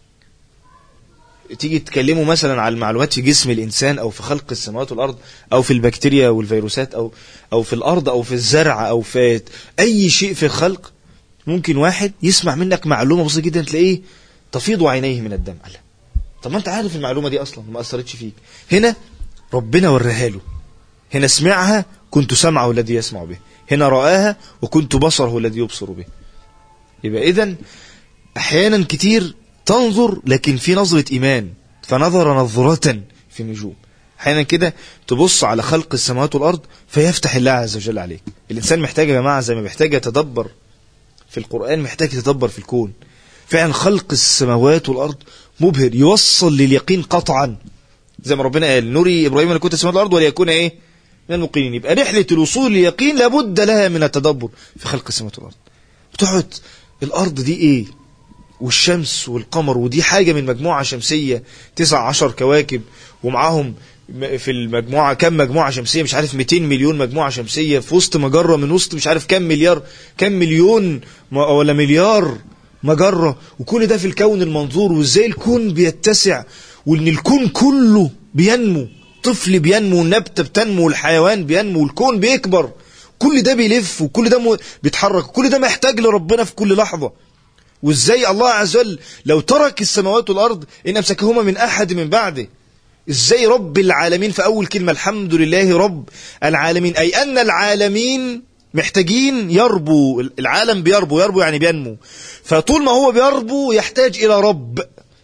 Speaker 3: تيجي تكلموا مثلا على المعلومات في جسم الانسان او في خلق السماوات والارض او في البكتيريا والفيروسات او او في الارض او في الزرع او في اي شيء في الخلق ممكن واحد يسمع منك معلومه بسيطه جدا تلاقيه تفيض عينيه من الدم الله طب ما انت عارف المعلومه دي اصلا ما اثرتش فيك هنا ربنا وراها له هنا سمعها كنت سمعه الذي يسمع به هنا رآها وكنت بصره الذي يبصر به يبقى اذا احيانا كتير تنظر لكن في نظرة ايمان فنظر نظرة في النجوم احيانا كده تبص على خلق السماوات والارض فيفتح الله عز وجل عليك الانسان محتاج يا جماعه زي ما محتاج يتدبر في القران محتاج يتدبر في الكون فعلا خلق السماوات والارض مبهر يوصل لليقين قطعا زي ما ربنا قال نري ابراهيم ملكوت السماوات والارض وليكون ايه من المقيمين يبقى رحله الوصول لليقين لابد لها من التدبر في خلق السماوات والارض بتقعد الارض دي ايه والشمس والقمر ودي حاجه من مجموعه شمسيه تسع عشر كواكب ومعاهم في المجموعه كم مجموعه شمسيه مش عارف 200 مليون مجموعه شمسيه في وسط مجره من وسط مش عارف كم مليار كم مليون ولا مليار مجره وكل ده في الكون المنظور وازاي الكون بيتسع وان الكون كله بينمو طفل بينمو النبته بتنمو الحيوان بينمو والكون بيكبر كل ده بيلف وكل ده م... بيتحرك كل ده محتاج لربنا في كل لحظه وازاي الله عز وجل لو ترك السماوات والارض ان امسكهما من احد من بعده ازاي رب العالمين في اول كلمه الحمد لله رب العالمين اي ان العالمين محتاجين يربو العالم بيربو يربو يعني بينمو فطول ما هو بيربو يحتاج الى رب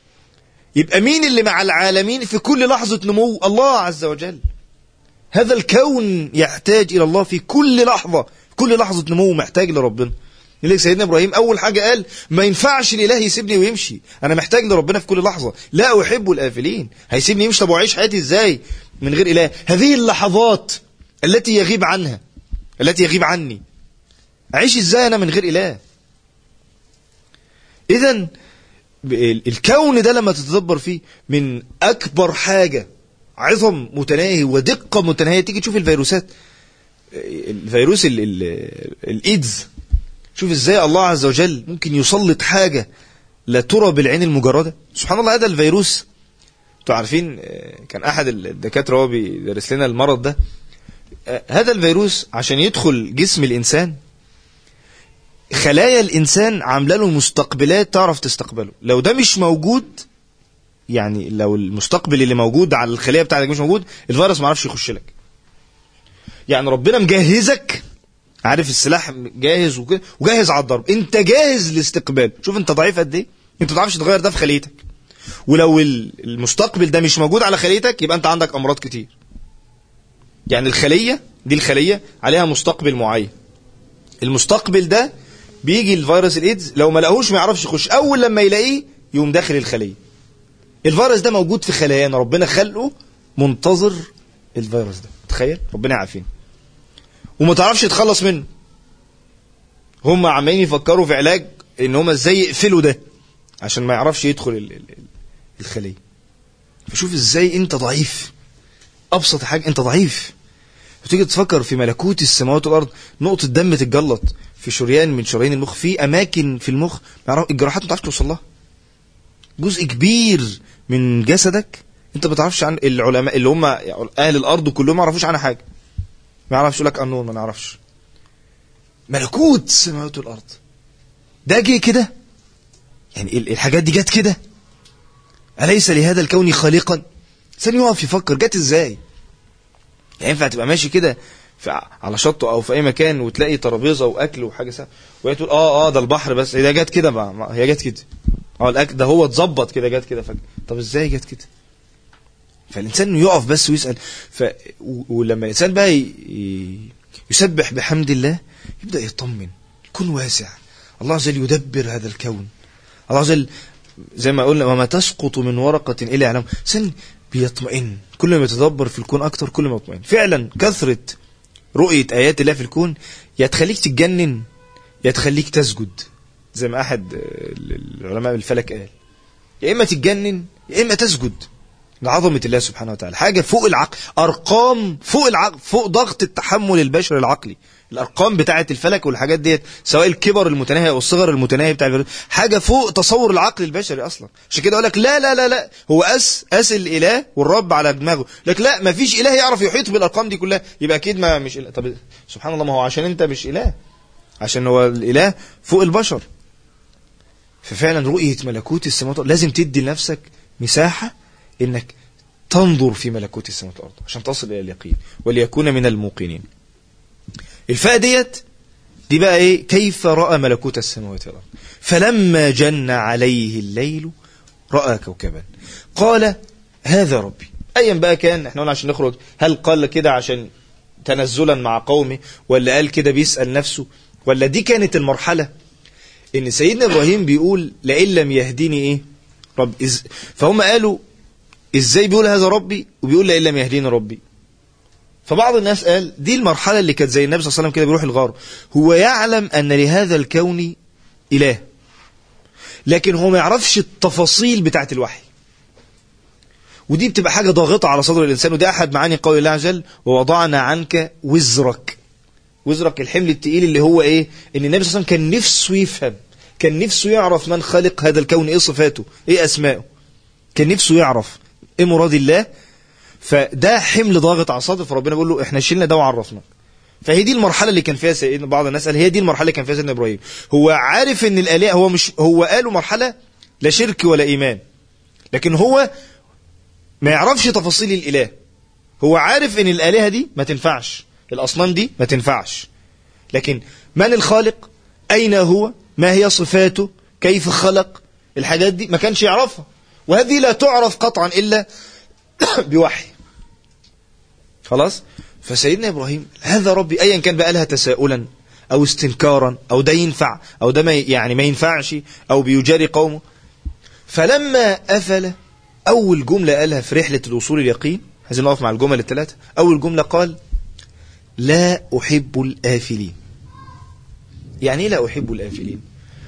Speaker 3: يبقى مين اللي مع العالمين في كل لحظة نمو الله عز وجل هذا الكون يحتاج إلى الله في كل لحظة كل لحظة نمو محتاج لربنا لذلك سيدنا إبراهيم أول حاجة قال ما ينفعش الإله يسيبني ويمشي أنا محتاج لربنا في كل لحظة لا أحب الآفلين هيسيبني يمشي طب وأعيش حياتي إزاي من غير إله هذه اللحظات التي يغيب عنها التي يغيب عني أعيش إزاي أنا من غير إله إذا الكون ده لما تتدبر فيه من أكبر حاجة عظم متناهي ودقة متناهية تيجي تشوف الفيروسات الفيروس ال ال الإيدز شوف ازاي الله عز وجل ممكن يسلط حاجة لا ترى بالعين المجردة سبحان الله هذا الفيروس انتوا عارفين كان أحد الدكاترة هو بيدرس لنا المرض ده هذا الفيروس عشان يدخل جسم الإنسان خلايا الإنسان عامله له مستقبلات تعرف تستقبله لو ده مش موجود يعني لو المستقبل اللي موجود على الخلية بتاعتك مش موجود الفيروس ما عرفش يخش لك يعني ربنا مجهزك عارف السلاح جاهز وكده وجاهز على الضرب انت جاهز لاستقبال شوف انت ضعيف قد ايه انت ما تعرفش تغير ده في خليتك ولو المستقبل ده مش موجود على خليتك يبقى انت عندك امراض كتير يعني الخلية دي الخلية عليها مستقبل معين المستقبل ده بيجي الفيروس الايدز لو ما لقاهوش ما يعرفش يخش اول لما يلاقيه يقوم داخل الخليه الفيروس ده موجود في خلايانا ربنا خلقه منتظر الفيروس ده تخيل ربنا يعافينا وما تعرفش تخلص منه هم عمالين يفكروا في علاج ان هم ازاي يقفلوا ده عشان ما يعرفش يدخل ال ال الخليه فشوف ازاي انت ضعيف ابسط حاجه انت ضعيف وتيجي تفكر في ملكوت السماوات والارض نقطه دم تتجلط في شريان من شرايين المخ في اماكن في المخ الجراحات ما تعرفش توصل لها جزء كبير من جسدك انت ما تعرفش عن العلماء اللي هم اهل الارض كلهم ما يعرفوش عنها حاجه ما يعرفش يقول لك قانون ما نعرفش ملكوت السماوات والارض ده جه كده يعني الحاجات دي جت كده اليس لهذا الكون خالقا ثاني يقف يفكر جت ازاي يعني ينفع تبقى ماشي كده على شط او في اي مكان وتلاقي ترابيزه واكل وحاجه سهله وهي تقول اه اه ده البحر بس ده جت كده بقى هي جت كده اه الاكل ده هو اتظبط كده جت كده فجاه طب ازاي جت كده فالانسان يقف بس ويسال ف... ولما الانسان بقى ي... يسبح بحمد الله يبدا يطمن الكون واسع الله عز وجل يدبر هذا الكون الله عز وجل زي ما قلنا وما تسقط من ورقه الا يعلم سن بيطمئن كل ما يتدبر في الكون اكتر كل ما يطمئن فعلا كثره رؤية آيات الله في الكون يا تخليك تتجنن يا تخليك تسجد زي ما أحد العلماء الفلك قال يا إما تتجنن يا إما تسجد لعظمة الله سبحانه وتعالى حاجة فوق العقل أرقام فوق العقل فوق ضغط التحمل البشري العقلي الأرقام بتاعة الفلك والحاجات ديت سواء الكبر المتناهي أو الصغر المتناهي بتاع الفلك حاجة فوق تصور العقل البشري أصلا عشان كده أقول لك لا لا لا لا هو أس أس الإله والرب على دماغه لك لا ما فيش إله يعرف يحيط بالأرقام دي كلها يبقى أكيد ما مش إله طب سبحان الله ما هو عشان أنت مش إله عشان هو الإله فوق البشر ففعلا رؤية ملكوت السماوات لازم تدي لنفسك مساحة انك تنظر في ملكوت السماوات والارض عشان تصل الى اليقين وليكون من الموقنين الفاء ديت دي بقى ايه كيف راى ملكوت السماوات والارض فلما جن عليه الليل راى كوكبا قال هذا ربي ايا بقى كان احنا قلنا عشان نخرج هل قال كده عشان تنزلا مع قومه ولا قال كده بيسال نفسه ولا دي كانت المرحله ان سيدنا ابراهيم بيقول لئن لم يهديني ايه رب إز فهم قالوا ازاي بيقول هذا ربي وبيقول لئن لم يهديني ربي فبعض الناس قال دي المرحلة اللي كانت زي النبي صلى الله عليه وسلم كده بيروح الغار هو يعلم أن لهذا الكون إله لكن هو ما يعرفش التفاصيل بتاعة الوحي ودي بتبقى حاجة ضاغطة على صدر الإنسان وده أحد معاني قول الله عز وجل ووضعنا عنك وزرك وزرك الحمل التقيل اللي هو إيه إن النبي صلى الله عليه وسلم كان نفسه يفهم كان نفسه يعرف من خلق هذا الكون إيه صفاته إيه أسماءه كان نفسه يعرف إيه مراد الله فده حمل ضاغط على صدره فربنا بيقول له احنا شلنا ده وعرفنا فهي دي المرحله اللي كان فيها سيدنا بعض الناس قال هي دي المرحله اللي كان فيها سيدنا ابراهيم هو عارف ان الالهه هو مش هو قالوا مرحله لا شرك ولا ايمان لكن هو ما يعرفش تفاصيل الاله هو عارف ان الالهه دي ما تنفعش الاصنام دي ما تنفعش لكن من الخالق اين هو ما هي صفاته كيف خلق الحاجات دي ما كانش يعرفها وهذه لا تعرف قطعا الا بوحي خلاص فسيدنا ابراهيم هذا ربي ايا كان بقى لها تساؤلا او استنكارا او ده ينفع او ده ما يعني ما ينفعش او بيجاري قومه فلما افل اول جمله قالها في رحله الوصول اليقين عايزين نقف مع الجمل الثلاثه اول جمله قال لا احب الافلين يعني ايه لا احب الافلين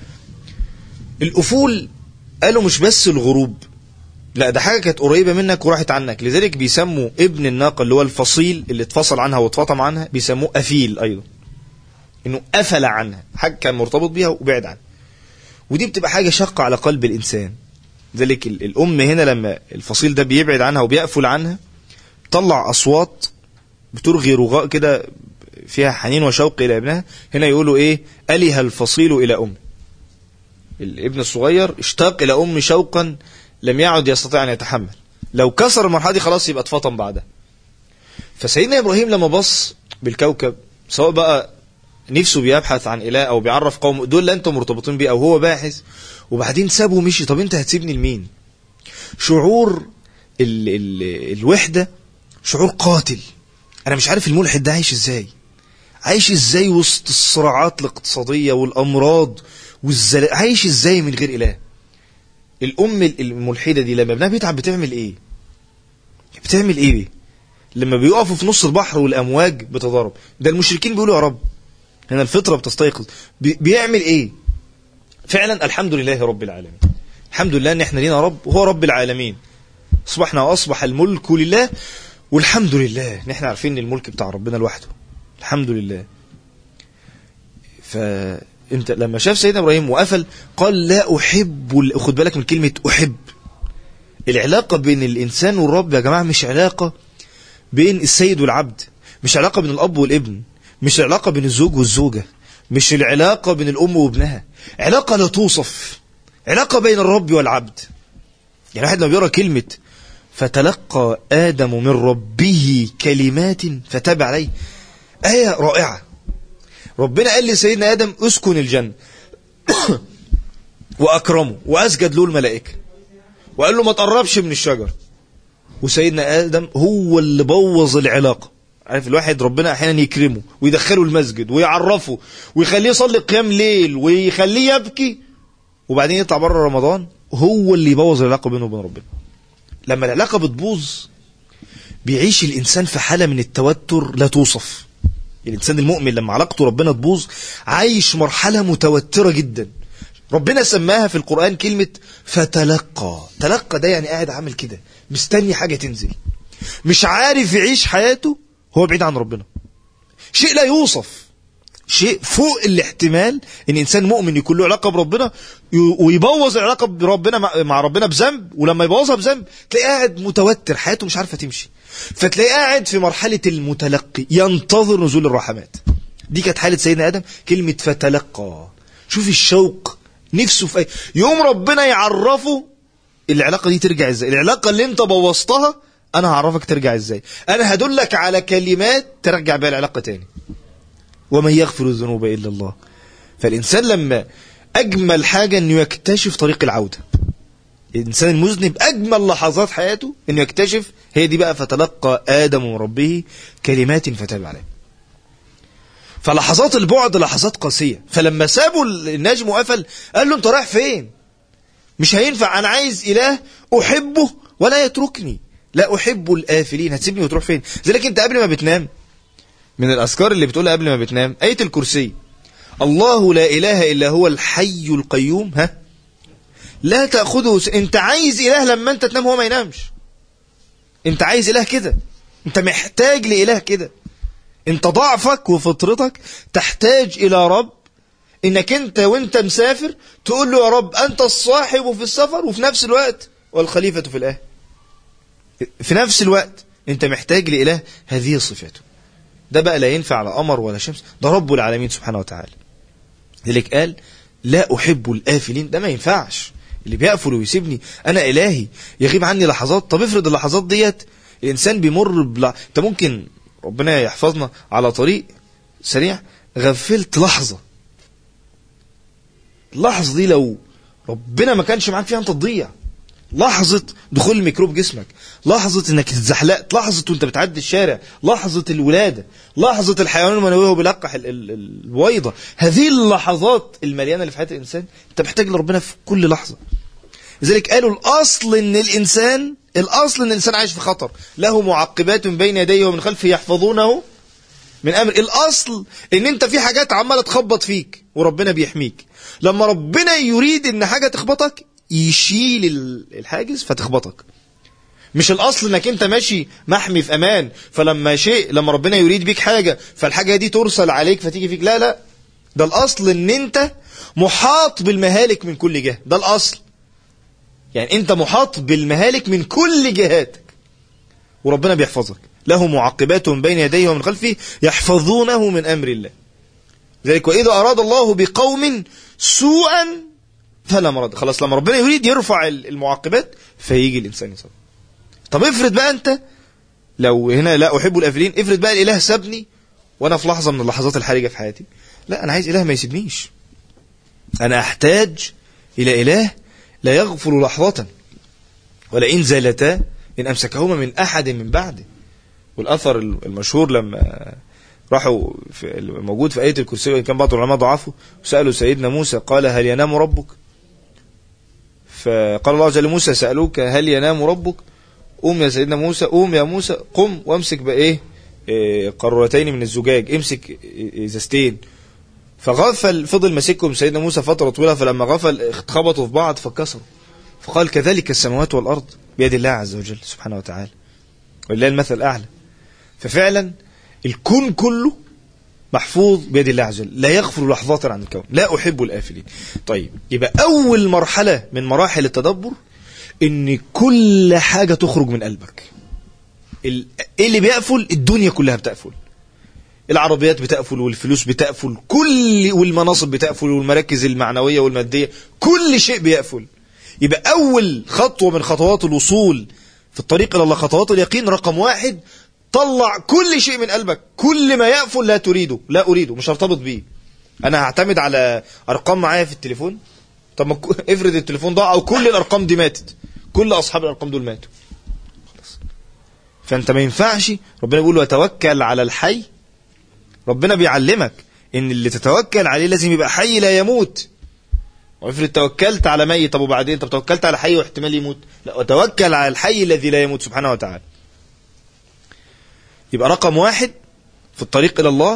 Speaker 3: الافول قالوا مش بس الغروب لا ده حاجة كانت قريبة منك وراحت عنك لذلك بيسموا ابن الناقة اللي هو الفصيل اللي اتفصل عنها واتفطم عنها بيسموه أفيل أيضا إنه أفل عنها حاجة كان مرتبط بيها وبعد عنها ودي بتبقى حاجة شاقة على قلب الإنسان ذلك الأم هنا لما الفصيل ده بيبعد عنها وبيقفل عنها طلع أصوات بترغي رغاء كده فيها حنين وشوق إلى ابنها هنا يقولوا إيه أله الفصيل إلى أم الابن الصغير اشتاق إلى أم شوقا لم يعد يستطيع أن يتحمل لو كسر المرحلة دي خلاص يبقى اتفطم بعدها فسيدنا إبراهيم لما بص بالكوكب سواء بقى نفسه بيبحث عن إله أو بيعرف قوم دول اللي أنتم مرتبطين بيه أو هو باحث وبعدين سابه ومشي طب أنت هتسيبني لمين شعور ال ال الوحدة شعور قاتل أنا مش عارف الملحد ده عايش إزاي عايش إزاي وسط الصراعات الاقتصادية والأمراض والزل... عايش إزاي من غير إله الام الملحده دي لما ابنها بيتعب بتعمل ايه بتعمل ايه لما بيقفوا في نص البحر والامواج بتضارب ده المشركين بيقولوا يا رب هنا الفطره بتستيقظ بي بيعمل ايه فعلا الحمد لله رب العالمين الحمد لله ان احنا لينا رب وهو رب العالمين اصبحنا واصبح الملك لله والحمد لله ان احنا عارفين ان الملك بتاع ربنا لوحده الحمد لله ف انت لما شاف سيدنا ابراهيم وقفل قال لا احب خد بالك من كلمه احب العلاقه بين الانسان والرب يا جماعه مش علاقه بين السيد والعبد مش علاقه بين الاب والابن مش علاقه بين الزوج والزوجه مش العلاقه بين الام وابنها علاقه لا توصف علاقه بين الرب والعبد يعني واحد لما بيقرا كلمه فتلقى ادم من ربه كلمات فتاب عليه ايه رائعه ربنا قال لسيدنا آدم اسكن الجنة وأكرمه وأسجد له الملائكة وقال له ما تقربش من الشجر وسيدنا آدم هو اللي بوظ العلاقة عارف الواحد ربنا أحيانا يكرمه ويدخله المسجد ويعرفه ويخليه يصلي قيام ليل ويخليه يبكي وبعدين يطلع بره رمضان هو اللي يبوظ العلاقة بينه وبين ربنا لما العلاقة بتبوظ بيعيش الإنسان في حالة من التوتر لا توصف الانسان المؤمن لما علاقته ربنا تبوظ عايش مرحله متوتره جدا ربنا سماها في القران كلمه فتلقى تلقى ده يعني قاعد عامل كده مستني حاجه تنزل مش عارف يعيش حياته هو بعيد عن ربنا شيء لا يوصف شيء فوق الاحتمال ان انسان مؤمن يكون له علاقه بربنا ويبوظ العلاقه بربنا مع ربنا بذنب ولما يبوظها بذنب تلاقيه قاعد متوتر حياته مش عارفه تمشي فتلاقيه قاعد في مرحله المتلقي ينتظر نزول الرحمات دي كانت حاله سيدنا ادم كلمه فتلقى شوف الشوق نفسه في أي يوم ربنا يعرفه العلاقه دي ترجع ازاي العلاقه اللي انت بوظتها انا هعرفك ترجع ازاي انا هدلك على كلمات ترجع بها العلاقه تاني ومن يغفر الذنوب الا الله فالانسان لما اجمل حاجه انه يكتشف طريق العوده الانسان المذنب اجمل لحظات حياته انه يكتشف هي دي بقى فتلقى ادم من ربه كلمات فتاب عليه فلحظات البعد لحظات قاسيه فلما سابوا النجم وقفل قال له انت رايح فين مش هينفع انا عايز اله احبه ولا يتركني لا احب الافلين هتسيبني وتروح فين زي انت قبل ما بتنام من الأذكار اللي بتقولها قبل ما بتنام آية الكرسي الله لا إله إلا هو الحي القيوم ها لا تأخذه س... أنت عايز إله لما أنت تنام هو ما ينامش أنت عايز إله كده أنت محتاج لإله كده أنت ضعفك وفطرتك تحتاج إلى رب إنك أنت وأنت مسافر تقول له يا رب أنت الصاحب في السفر وفي نفس الوقت والخليفة في الأهل في نفس الوقت أنت محتاج لإله هذه صفاته ده بقى لا ينفع لا قمر ولا شمس ده رب العالمين سبحانه وتعالى لذلك قال لا أحب الآفلين ده ما ينفعش اللي بيقفل ويسيبني أنا إلهي يغيب عني لحظات طب افرض اللحظات ديت الإنسان بيمر بلا أنت ممكن ربنا يحفظنا على طريق سريع غفلت لحظة اللحظة دي لو ربنا ما كانش معاك فيها أنت تضيع لحظة دخول الميكروب جسمك لحظة انك اتزحلقت لحظة وانت بتعدي الشارع لحظة الولادة لحظة الحيوان المنوي وهو بيلقح البويضة هذه اللحظات المليانة اللي في حياة الإنسان انت محتاج لربنا في كل لحظة لذلك قالوا الأصل ان الإنسان الأصل ان الإنسان عايش في خطر له معقبات من بين يديه ومن خلفه يحفظونه من أمر الأصل ان انت في حاجات عمالة تخبط فيك وربنا بيحميك لما ربنا يريد ان حاجة تخبطك يشيل الحاجز فتخبطك مش الاصل انك انت ماشي محمي في امان فلما شيء لما ربنا يريد بيك حاجة فالحاجة دي ترسل عليك فتيجي فيك لا لا ده الاصل ان انت محاط بالمهالك من كل جهة ده الاصل يعني انت محاط بالمهالك من كل جهاتك وربنا بيحفظك له معقبات من بين يديه ومن خلفه يحفظونه من امر الله ذلك واذا اراد الله بقوم سوءا فلا مرض خلاص لما ربنا يريد يرفع المعقبات فيجي الانسان يصبر طب افرض بقى انت لو هنا لا احب الافلين افرض بقى الاله سابني وانا في لحظه من اللحظات الحرجه في حياتي لا انا عايز اله ما يسيبنيش انا احتاج الى اله لا يغفر لحظه ولئن زالتا ان امسكهما من احد من بعده والاثر المشهور لما راحوا في موجود في آية الكرسي وإن كان بعض العلماء ضعفوا وسألوا سيدنا موسى قال هل ينام ربك فقال الله جل موسى سألوك هل ينام ربك قوم يا سيدنا موسى قوم يا موسى قم وامسك بإيه إيه قارورتين من الزجاج امسك ازازتين فغفل فضل ماسكهم سيدنا موسى فترة طويلة فلما غفل اتخبطوا في بعض فكسروا فقال كذلك السماوات والأرض بيد الله عز وجل سبحانه وتعالى ولله المثل الأعلى ففعلا الكون كله محفوظ بيد الله عز وجل لا يغفر لحظات عن الكون لا أحب الآفلين طيب يبقى أول مرحلة من مراحل التدبر إن كل حاجة تخرج من قلبك ايه اللي بيقفل الدنيا كلها بتقفل العربيات بتقفل والفلوس بتقفل كل والمناصب بتقفل والمراكز المعنوية والمادية كل شيء بيقفل يبقى أول خطوة من خطوات الوصول في الطريق إلى الله خطوات اليقين رقم واحد طلع كل شيء من قلبك كل ما يقفل لا تريده لا أريده مش هرتبط بيه أنا هعتمد على أرقام معايا في التليفون طب ما افرض التليفون ضاع أو كل الأرقام دي ماتت كل أصحاب الأرقام دول ماتوا خلاص فأنت ما ينفعش ربنا بيقول وتوكل على الحي ربنا بيعلمك ان اللي تتوكل عليه لازم يبقى حي لا يموت وافرض توكلت على ميت طب وبعدين طب توكلت على حي واحتمال يموت لا وتوكل على الحي الذي لا يموت سبحانه وتعالى يبقى رقم واحد في الطريق إلى الله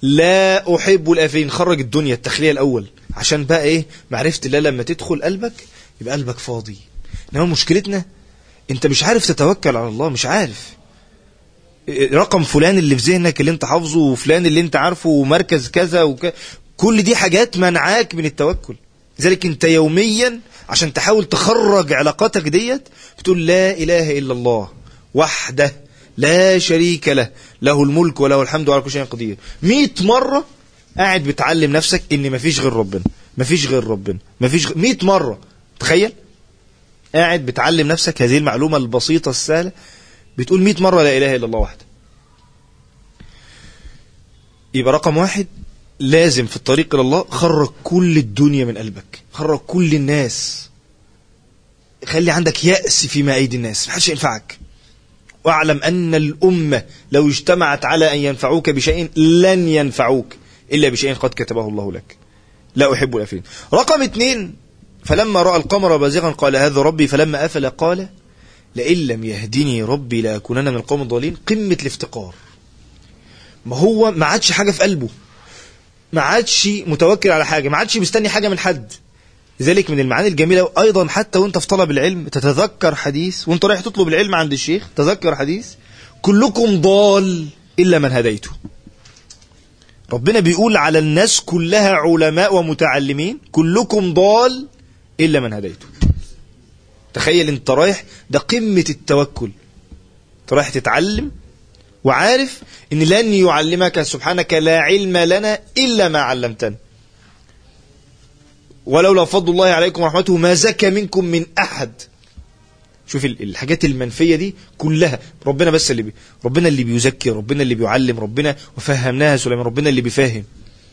Speaker 3: لا أحب الآفلين خرج الدنيا التخلية الأول عشان بقى إيه معرفة الله لما تدخل قلبك يبقى قلبك فاضي إنما مشكلتنا أنت مش عارف تتوكل على الله مش عارف رقم فلان اللي في ذهنك اللي انت حافظه وفلان اللي انت عارفه ومركز كذا وك... كل دي حاجات منعاك من التوكل لذلك انت يوميا عشان تحاول تخرج علاقاتك ديت بتقول لا اله الا الله وحده لا شريك له له الملك وله الحمد على كل شيء قدير 100 مره قاعد بتعلم نفسك ان مفيش غير ربنا مفيش غير ربنا مفيش غير 100 مره تخيل قاعد بتعلم نفسك هذه المعلومه البسيطه السهله بتقول 100 مرة لا إله إلا الله وحده يبقى رقم واحد لازم في الطريق إلى الله خرج كل الدنيا من قلبك خرج كل الناس خلي عندك يأس فيما أيدي الناس محدش ينفعك واعلم أن الأمة لو اجتمعت على أن ينفعوك بشيء لن ينفعوك إلا بشيء قد كتبه الله لك لا أحب الأفلين رقم اثنين فلما رأى القمر بازغا قال هذا ربي فلما أفل قال لئن لم يهدني ربي لأكونن من القوم الضالين قمة الافتقار ما هو ما عادش حاجة في قلبه ما عادش متوكل على حاجة ما عادش مستني حاجة من حد لذلك من المعاني الجميلة أيضا حتى وانت في طلب العلم تتذكر حديث وانت رايح تطلب العلم عند الشيخ تذكر حديث كلكم ضال إلا من هديته ربنا بيقول على الناس كلها علماء ومتعلمين كلكم ضال إلا من هديته تخيل انت رايح ده قمة التوكل انت رايح تتعلم وعارف ان لن يعلمك سبحانك لا علم لنا الا ما علمتنا ولولا فضل الله عليكم ورحمته ما زكى منكم من احد شوف الحاجات المنفية دي كلها ربنا بس اللي بي ربنا اللي بيزكي ربنا اللي بيعلم ربنا وفهمناها سليمان ربنا اللي بيفهم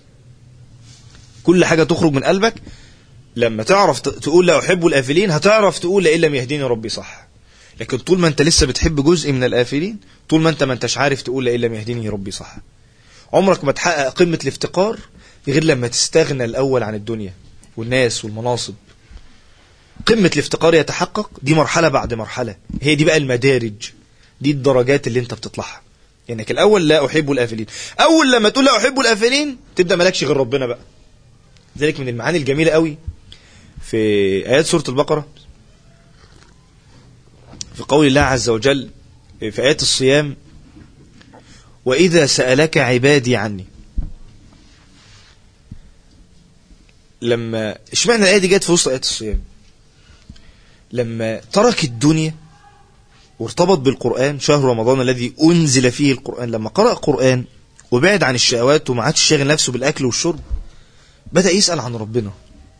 Speaker 3: كل حاجة تخرج من قلبك لما تعرف تقول لا أحب الآفلين هتعرف تقول لئن لم يهديني ربي صح لكن طول ما انت لسه بتحب جزء من الآفلين طول ما انت ما انتش عارف تقول لئن لم يهديني ربي صح عمرك ما تحقق قمة الافتقار غير لما تستغنى الأول عن الدنيا والناس والمناصب قمة الافتقار يتحقق دي مرحلة بعد مرحلة هي دي بقى المدارج دي الدرجات اللي انت بتطلعها انك يعني الأول لا أحب الآفلين أول لما تقول لا أحب الآفلين تبدأ مالكش غير ربنا بقى ذلك من المعاني الجميلة قوي في آيات سورة البقرة في قول الله عز وجل في آيات الصيام وإذا سألك عبادي عني لما اشمعنى الآية دي جت في وسط آيات الصيام لما ترك الدنيا وارتبط بالقرآن شهر رمضان الذي أنزل فيه القرآن لما قرأ القرآن وبعد عن الشهوات وما عادش شاغل نفسه بالأكل والشرب بدأ يسأل عن ربنا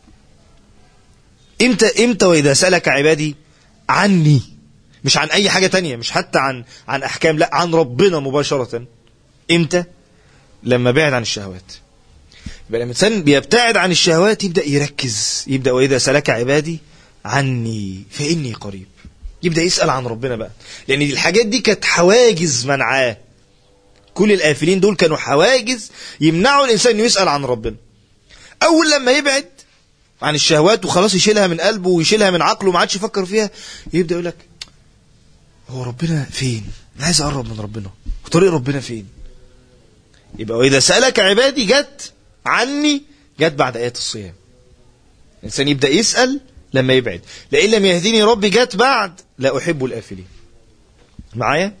Speaker 3: امتى امتى واذا سالك عبادي عني مش عن اي حاجه تانية مش حتى عن عن احكام لا عن ربنا مباشره امتى لما بعد عن الشهوات يبقى لما الانسان بيبتعد عن الشهوات يبدا يركز يبدا واذا سالك عبادي عني فاني قريب يبدا يسال عن ربنا بقى لان دي الحاجات دي كانت حواجز منعاه كل الآفلين دول كانوا حواجز يمنعوا الإنسان إنه يسأل عن ربنا أول لما يبعد عن الشهوات وخلاص يشيلها من قلبه ويشيلها من عقله وما عادش يفكر فيها يبدا يقول لك هو ربنا فين؟ انا عايز اقرب من ربنا وطريق ربنا فين؟ يبقى واذا سالك عبادي جت عني جت بعد ايات الصيام. الانسان يبدا يسال لما يبعد لئن لم يهديني ربي جت بعد لا احب الافلين. معايا؟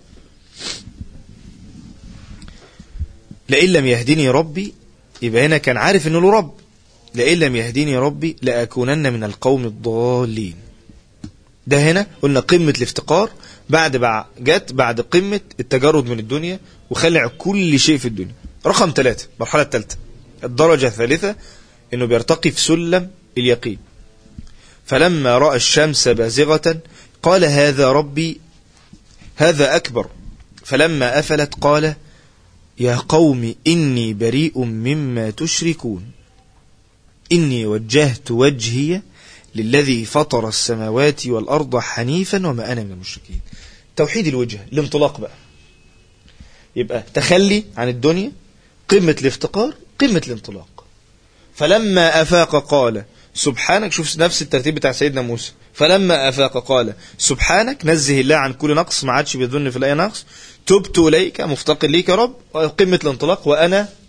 Speaker 3: لئن لم يهديني ربي يبقى هنا كان عارف انه له رب لئن لم يهديني ربي لأكونن من القوم الضالين ده هنا قلنا قمة الافتقار بعد بع... جت بعد قمة التجرد من الدنيا وخلع كل شيء في الدنيا رقم ثلاثة المرحلة الثالثة الدرجة الثالثة انه بيرتقي في سلم اليقين فلما رأى الشمس بازغة قال هذا ربي هذا أكبر فلما أفلت قال يا قوم إني بريء مما تشركون إني وجهت وجهي للذي فطر السماوات والأرض حنيفا وما أنا من المشركين توحيد الوجه الانطلاق بقى يبقى تخلي عن الدنيا قمة الافتقار قمة الانطلاق فلما أفاق قال سبحانك شوف نفس الترتيب بتاع سيدنا موسى فلما أفاق قال سبحانك نزه الله عن كل نقص ما عادش بيظن في الأي نقص تبت إليك مفتقر ليك يا رب قمة الانطلاق وأنا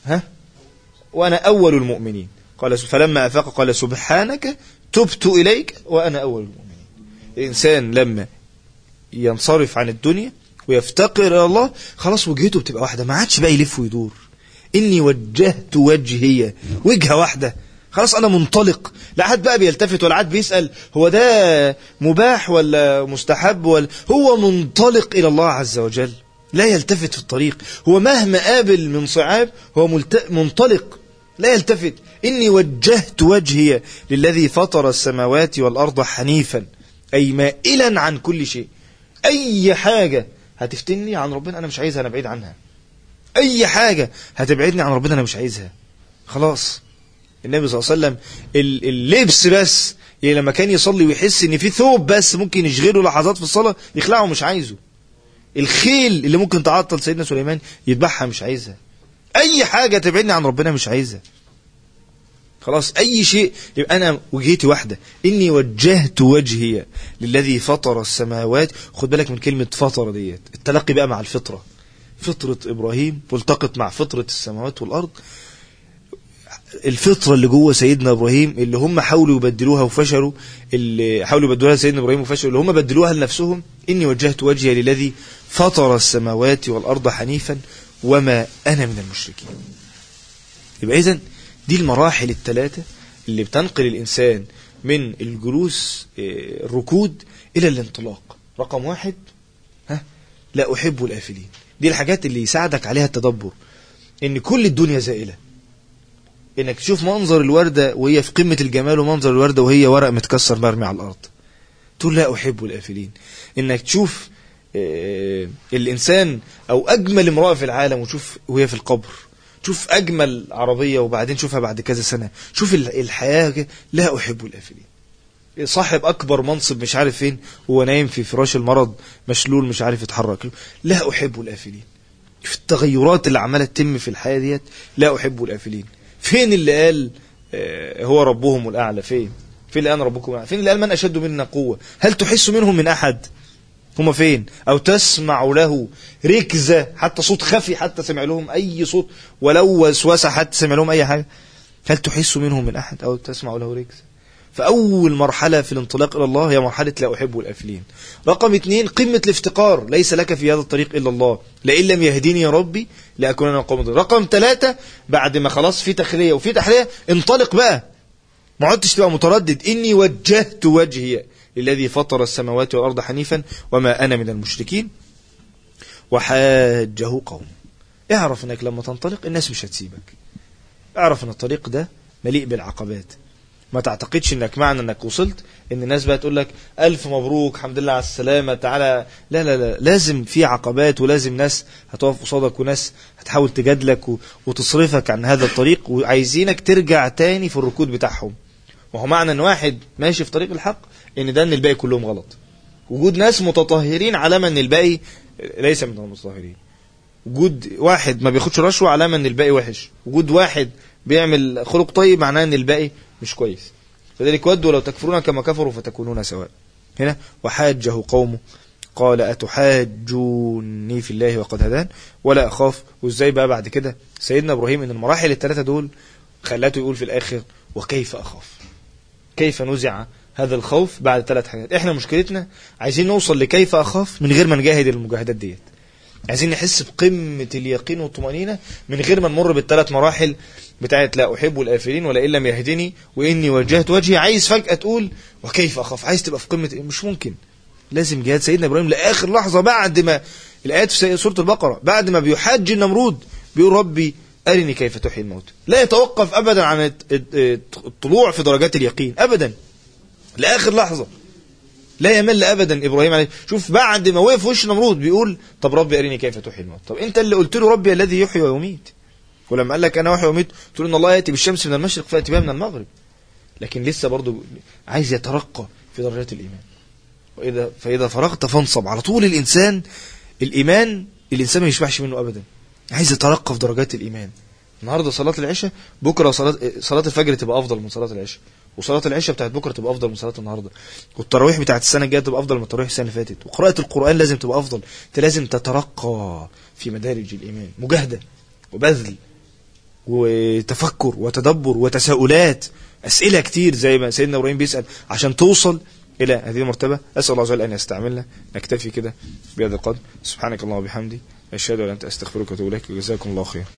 Speaker 3: ها وأنا أول المؤمنين قال فلما أفاق قال سبحانك تبت إليك وأنا أول المؤمنين الإنسان لما ينصرف عن الدنيا ويفتقر إلى الله خلاص وجهته بتبقى واحدة ما عادش بقى يلف ويدور إني وجهت وجهي وجهة واحدة خلاص أنا منطلق لا حد بقى بيلتفت ولا حد بيسأل هو ده مباح ولا مستحب ولا هو منطلق إلى الله عز وجل لا يلتفت في الطريق هو مهما قابل من صعاب هو ملت... منطلق لا يلتفت إني وجهت وجهي للذي فطر السماوات والأرض حنيفا أي مائلا عن كل شيء أي حاجة هتفتني عن ربنا أنا مش عايزها أنا بعيد عنها أي حاجة هتبعدني عن ربنا أنا مش عايزها خلاص النبي صلى الله عليه وسلم اللبس بس يعني لما كان يصلي ويحس ان في ثوب بس ممكن يشغله لحظات في الصلاة يخلعه مش عايزه الخيل اللي ممكن تعطل سيدنا سليمان يذبحها مش عايزها اي حاجة تبعدني عن ربنا مش عايزها خلاص اي شيء يبقى انا وجهتي واحدة اني وجهت وجهي للذي فطر السماوات خد بالك من كلمة فطر ديت التلقي بقى مع الفطرة فطرة ابراهيم والتقط مع فطرة السماوات والارض الفطرة اللي جوه سيدنا إبراهيم اللي هم حاولوا يبدلوها وفشلوا اللي حاولوا يبدلوها لسيدنا إبراهيم وفشلوا اللي هم بدلوها لنفسهم إني وجهت وجهي للذي فطر السماوات والأرض حنيفا وما أنا من المشركين يبقى إذن دي المراحل الثلاثة اللي بتنقل الإنسان من الجلوس الركود إلى الانطلاق رقم واحد ها لا أحب الآفلين دي الحاجات اللي يساعدك عليها التدبر إن كل الدنيا زائلة انك تشوف منظر الوردة وهي في قمة الجمال ومنظر الوردة وهي ورق متكسر مرمي على الارض تقول لا احب الافلين انك تشوف آه الانسان او اجمل امرأة في العالم وتشوف وهي في القبر تشوف اجمل عربية وبعدين تشوفها بعد كذا سنة شوف الحياة لا احب الافلين صاحب اكبر منصب مش عارف فين هو نايم في فراش المرض مشلول مش عارف يتحرك لا احب الافلين في التغيرات اللي عماله تتم في الحياة ديت لا احب الافلين فين اللي قال هو ربهم الأعلى فين فين اللي قال ربكم الأعلى فين اللي قال من أشد منا قوة هل تحس منهم من أحد هم فين أو تسمع له ركزة حتى صوت خفي حتى سمع لهم أي صوت ولو وسوسة حتى سمع لهم أي حاجة هل تحس منهم من أحد أو تسمع له ركزة فأول مرحلة في الانطلاق إلى الله هي مرحلة لا أحب الأفلين رقم اثنين قمة الافتقار ليس لك في هذا الطريق إلا الله لئن لم يهديني يا ربي لأكون أنا قوم رقم ثلاثة بعد ما خلاص في تخلية وفي تحلية انطلق بقى ما عدتش تبقى متردد إني وجهت وجهي للذي فطر السماوات والأرض حنيفا وما أنا من المشركين وحاجه قوم اعرف انك لما تنطلق الناس مش هتسيبك اعرف ان الطريق ده مليء بالعقبات ما تعتقدش انك معنى انك وصلت ان الناس بقى تقول لك الف مبروك الحمد لله على السلامه تعالى لا لا لا لازم في عقبات ولازم ناس هتقف قصادك وناس هتحاول تجادلك وتصرفك عن هذا الطريق وعايزينك ترجع تاني في الركود بتاعهم وهو معنى ان واحد ماشي في طريق الحق ان ده ان الباقي كلهم غلط وجود ناس متطهرين علامه ان الباقي ليس من المتطهرين وجود واحد ما بياخدش رشوه علامه ان الباقي وحش وجود واحد بيعمل خلق طيب معناه ان الباقي مش كويس فذلك ودوا لو تكفرون كما كفروا فتكونون سواء هنا وحاجه قومه قال أتحاجوني في الله وقد هدان ولا أخاف وإزاي بقى بعد كده سيدنا إبراهيم إن المراحل الثلاثة دول خلاته يقول في الآخر وكيف أخاف كيف نزع هذا الخوف بعد ثلاث حاجات احنا مشكلتنا عايزين نوصل لكيف أخاف من غير ما نجاهد المجاهدات ديت عايزين نحس بقمة اليقين والطمأنينة من غير ما نمر بالثلاث مراحل بتاعت لا أحب الآفلين ولا إن لم يهدني وإني وجهت وجهي عايز فجأة تقول وكيف أخاف عايز تبقى في قمة مش ممكن لازم جهاد سيدنا إبراهيم لآخر لحظة بعد ما الآيات في سورة البقرة بعد ما بيحج النمرود بيقول ربي أرني كيف تحيي الموت لا يتوقف أبدا عن الطلوع في درجات اليقين أبدا لآخر لحظة لا يمل ابدا ابراهيم عليه شوف بعد ما وقف وش نمرود بيقول طب ربي اريني كيف تحيي الموت طب انت اللي قلت له ربي الذي يحيي ويميت ولما قال لك انا احيي واميت تقول ان الله ياتي بالشمس من المشرق فياتي بها من المغرب لكن لسه برضه عايز يترقى في درجات الايمان واذا فاذا فرغت فانصب على طول الانسان الايمان الانسان ما يشبعش منه ابدا عايز يترقى في درجات الايمان النهارده صلاه العشاء بكره صلاه صلاه الفجر تبقى افضل من صلاه العشاء وصلاه العشاء بتاعت بكره تبقى افضل من صلاه النهارده والتراويح بتاعت السنه الجايه تبقى افضل من التراويح السنه اللي فاتت وقراءه القران لازم تبقى افضل انت لازم تترقى في مدارج الايمان مجاهده وبذل وتفكر وتدبر وتساؤلات أسئلة كتير زي ما سيدنا إبراهيم بيسأل عشان توصل إلى هذه المرتبة أسأل الله عز وجل أن يستعملنا نكتفي كده بهذا القدر سبحانك اللهم وبحمدي أشهد أن لا إله إلا أنت أستغفرك وأتوب إليك وجزاكم الله خير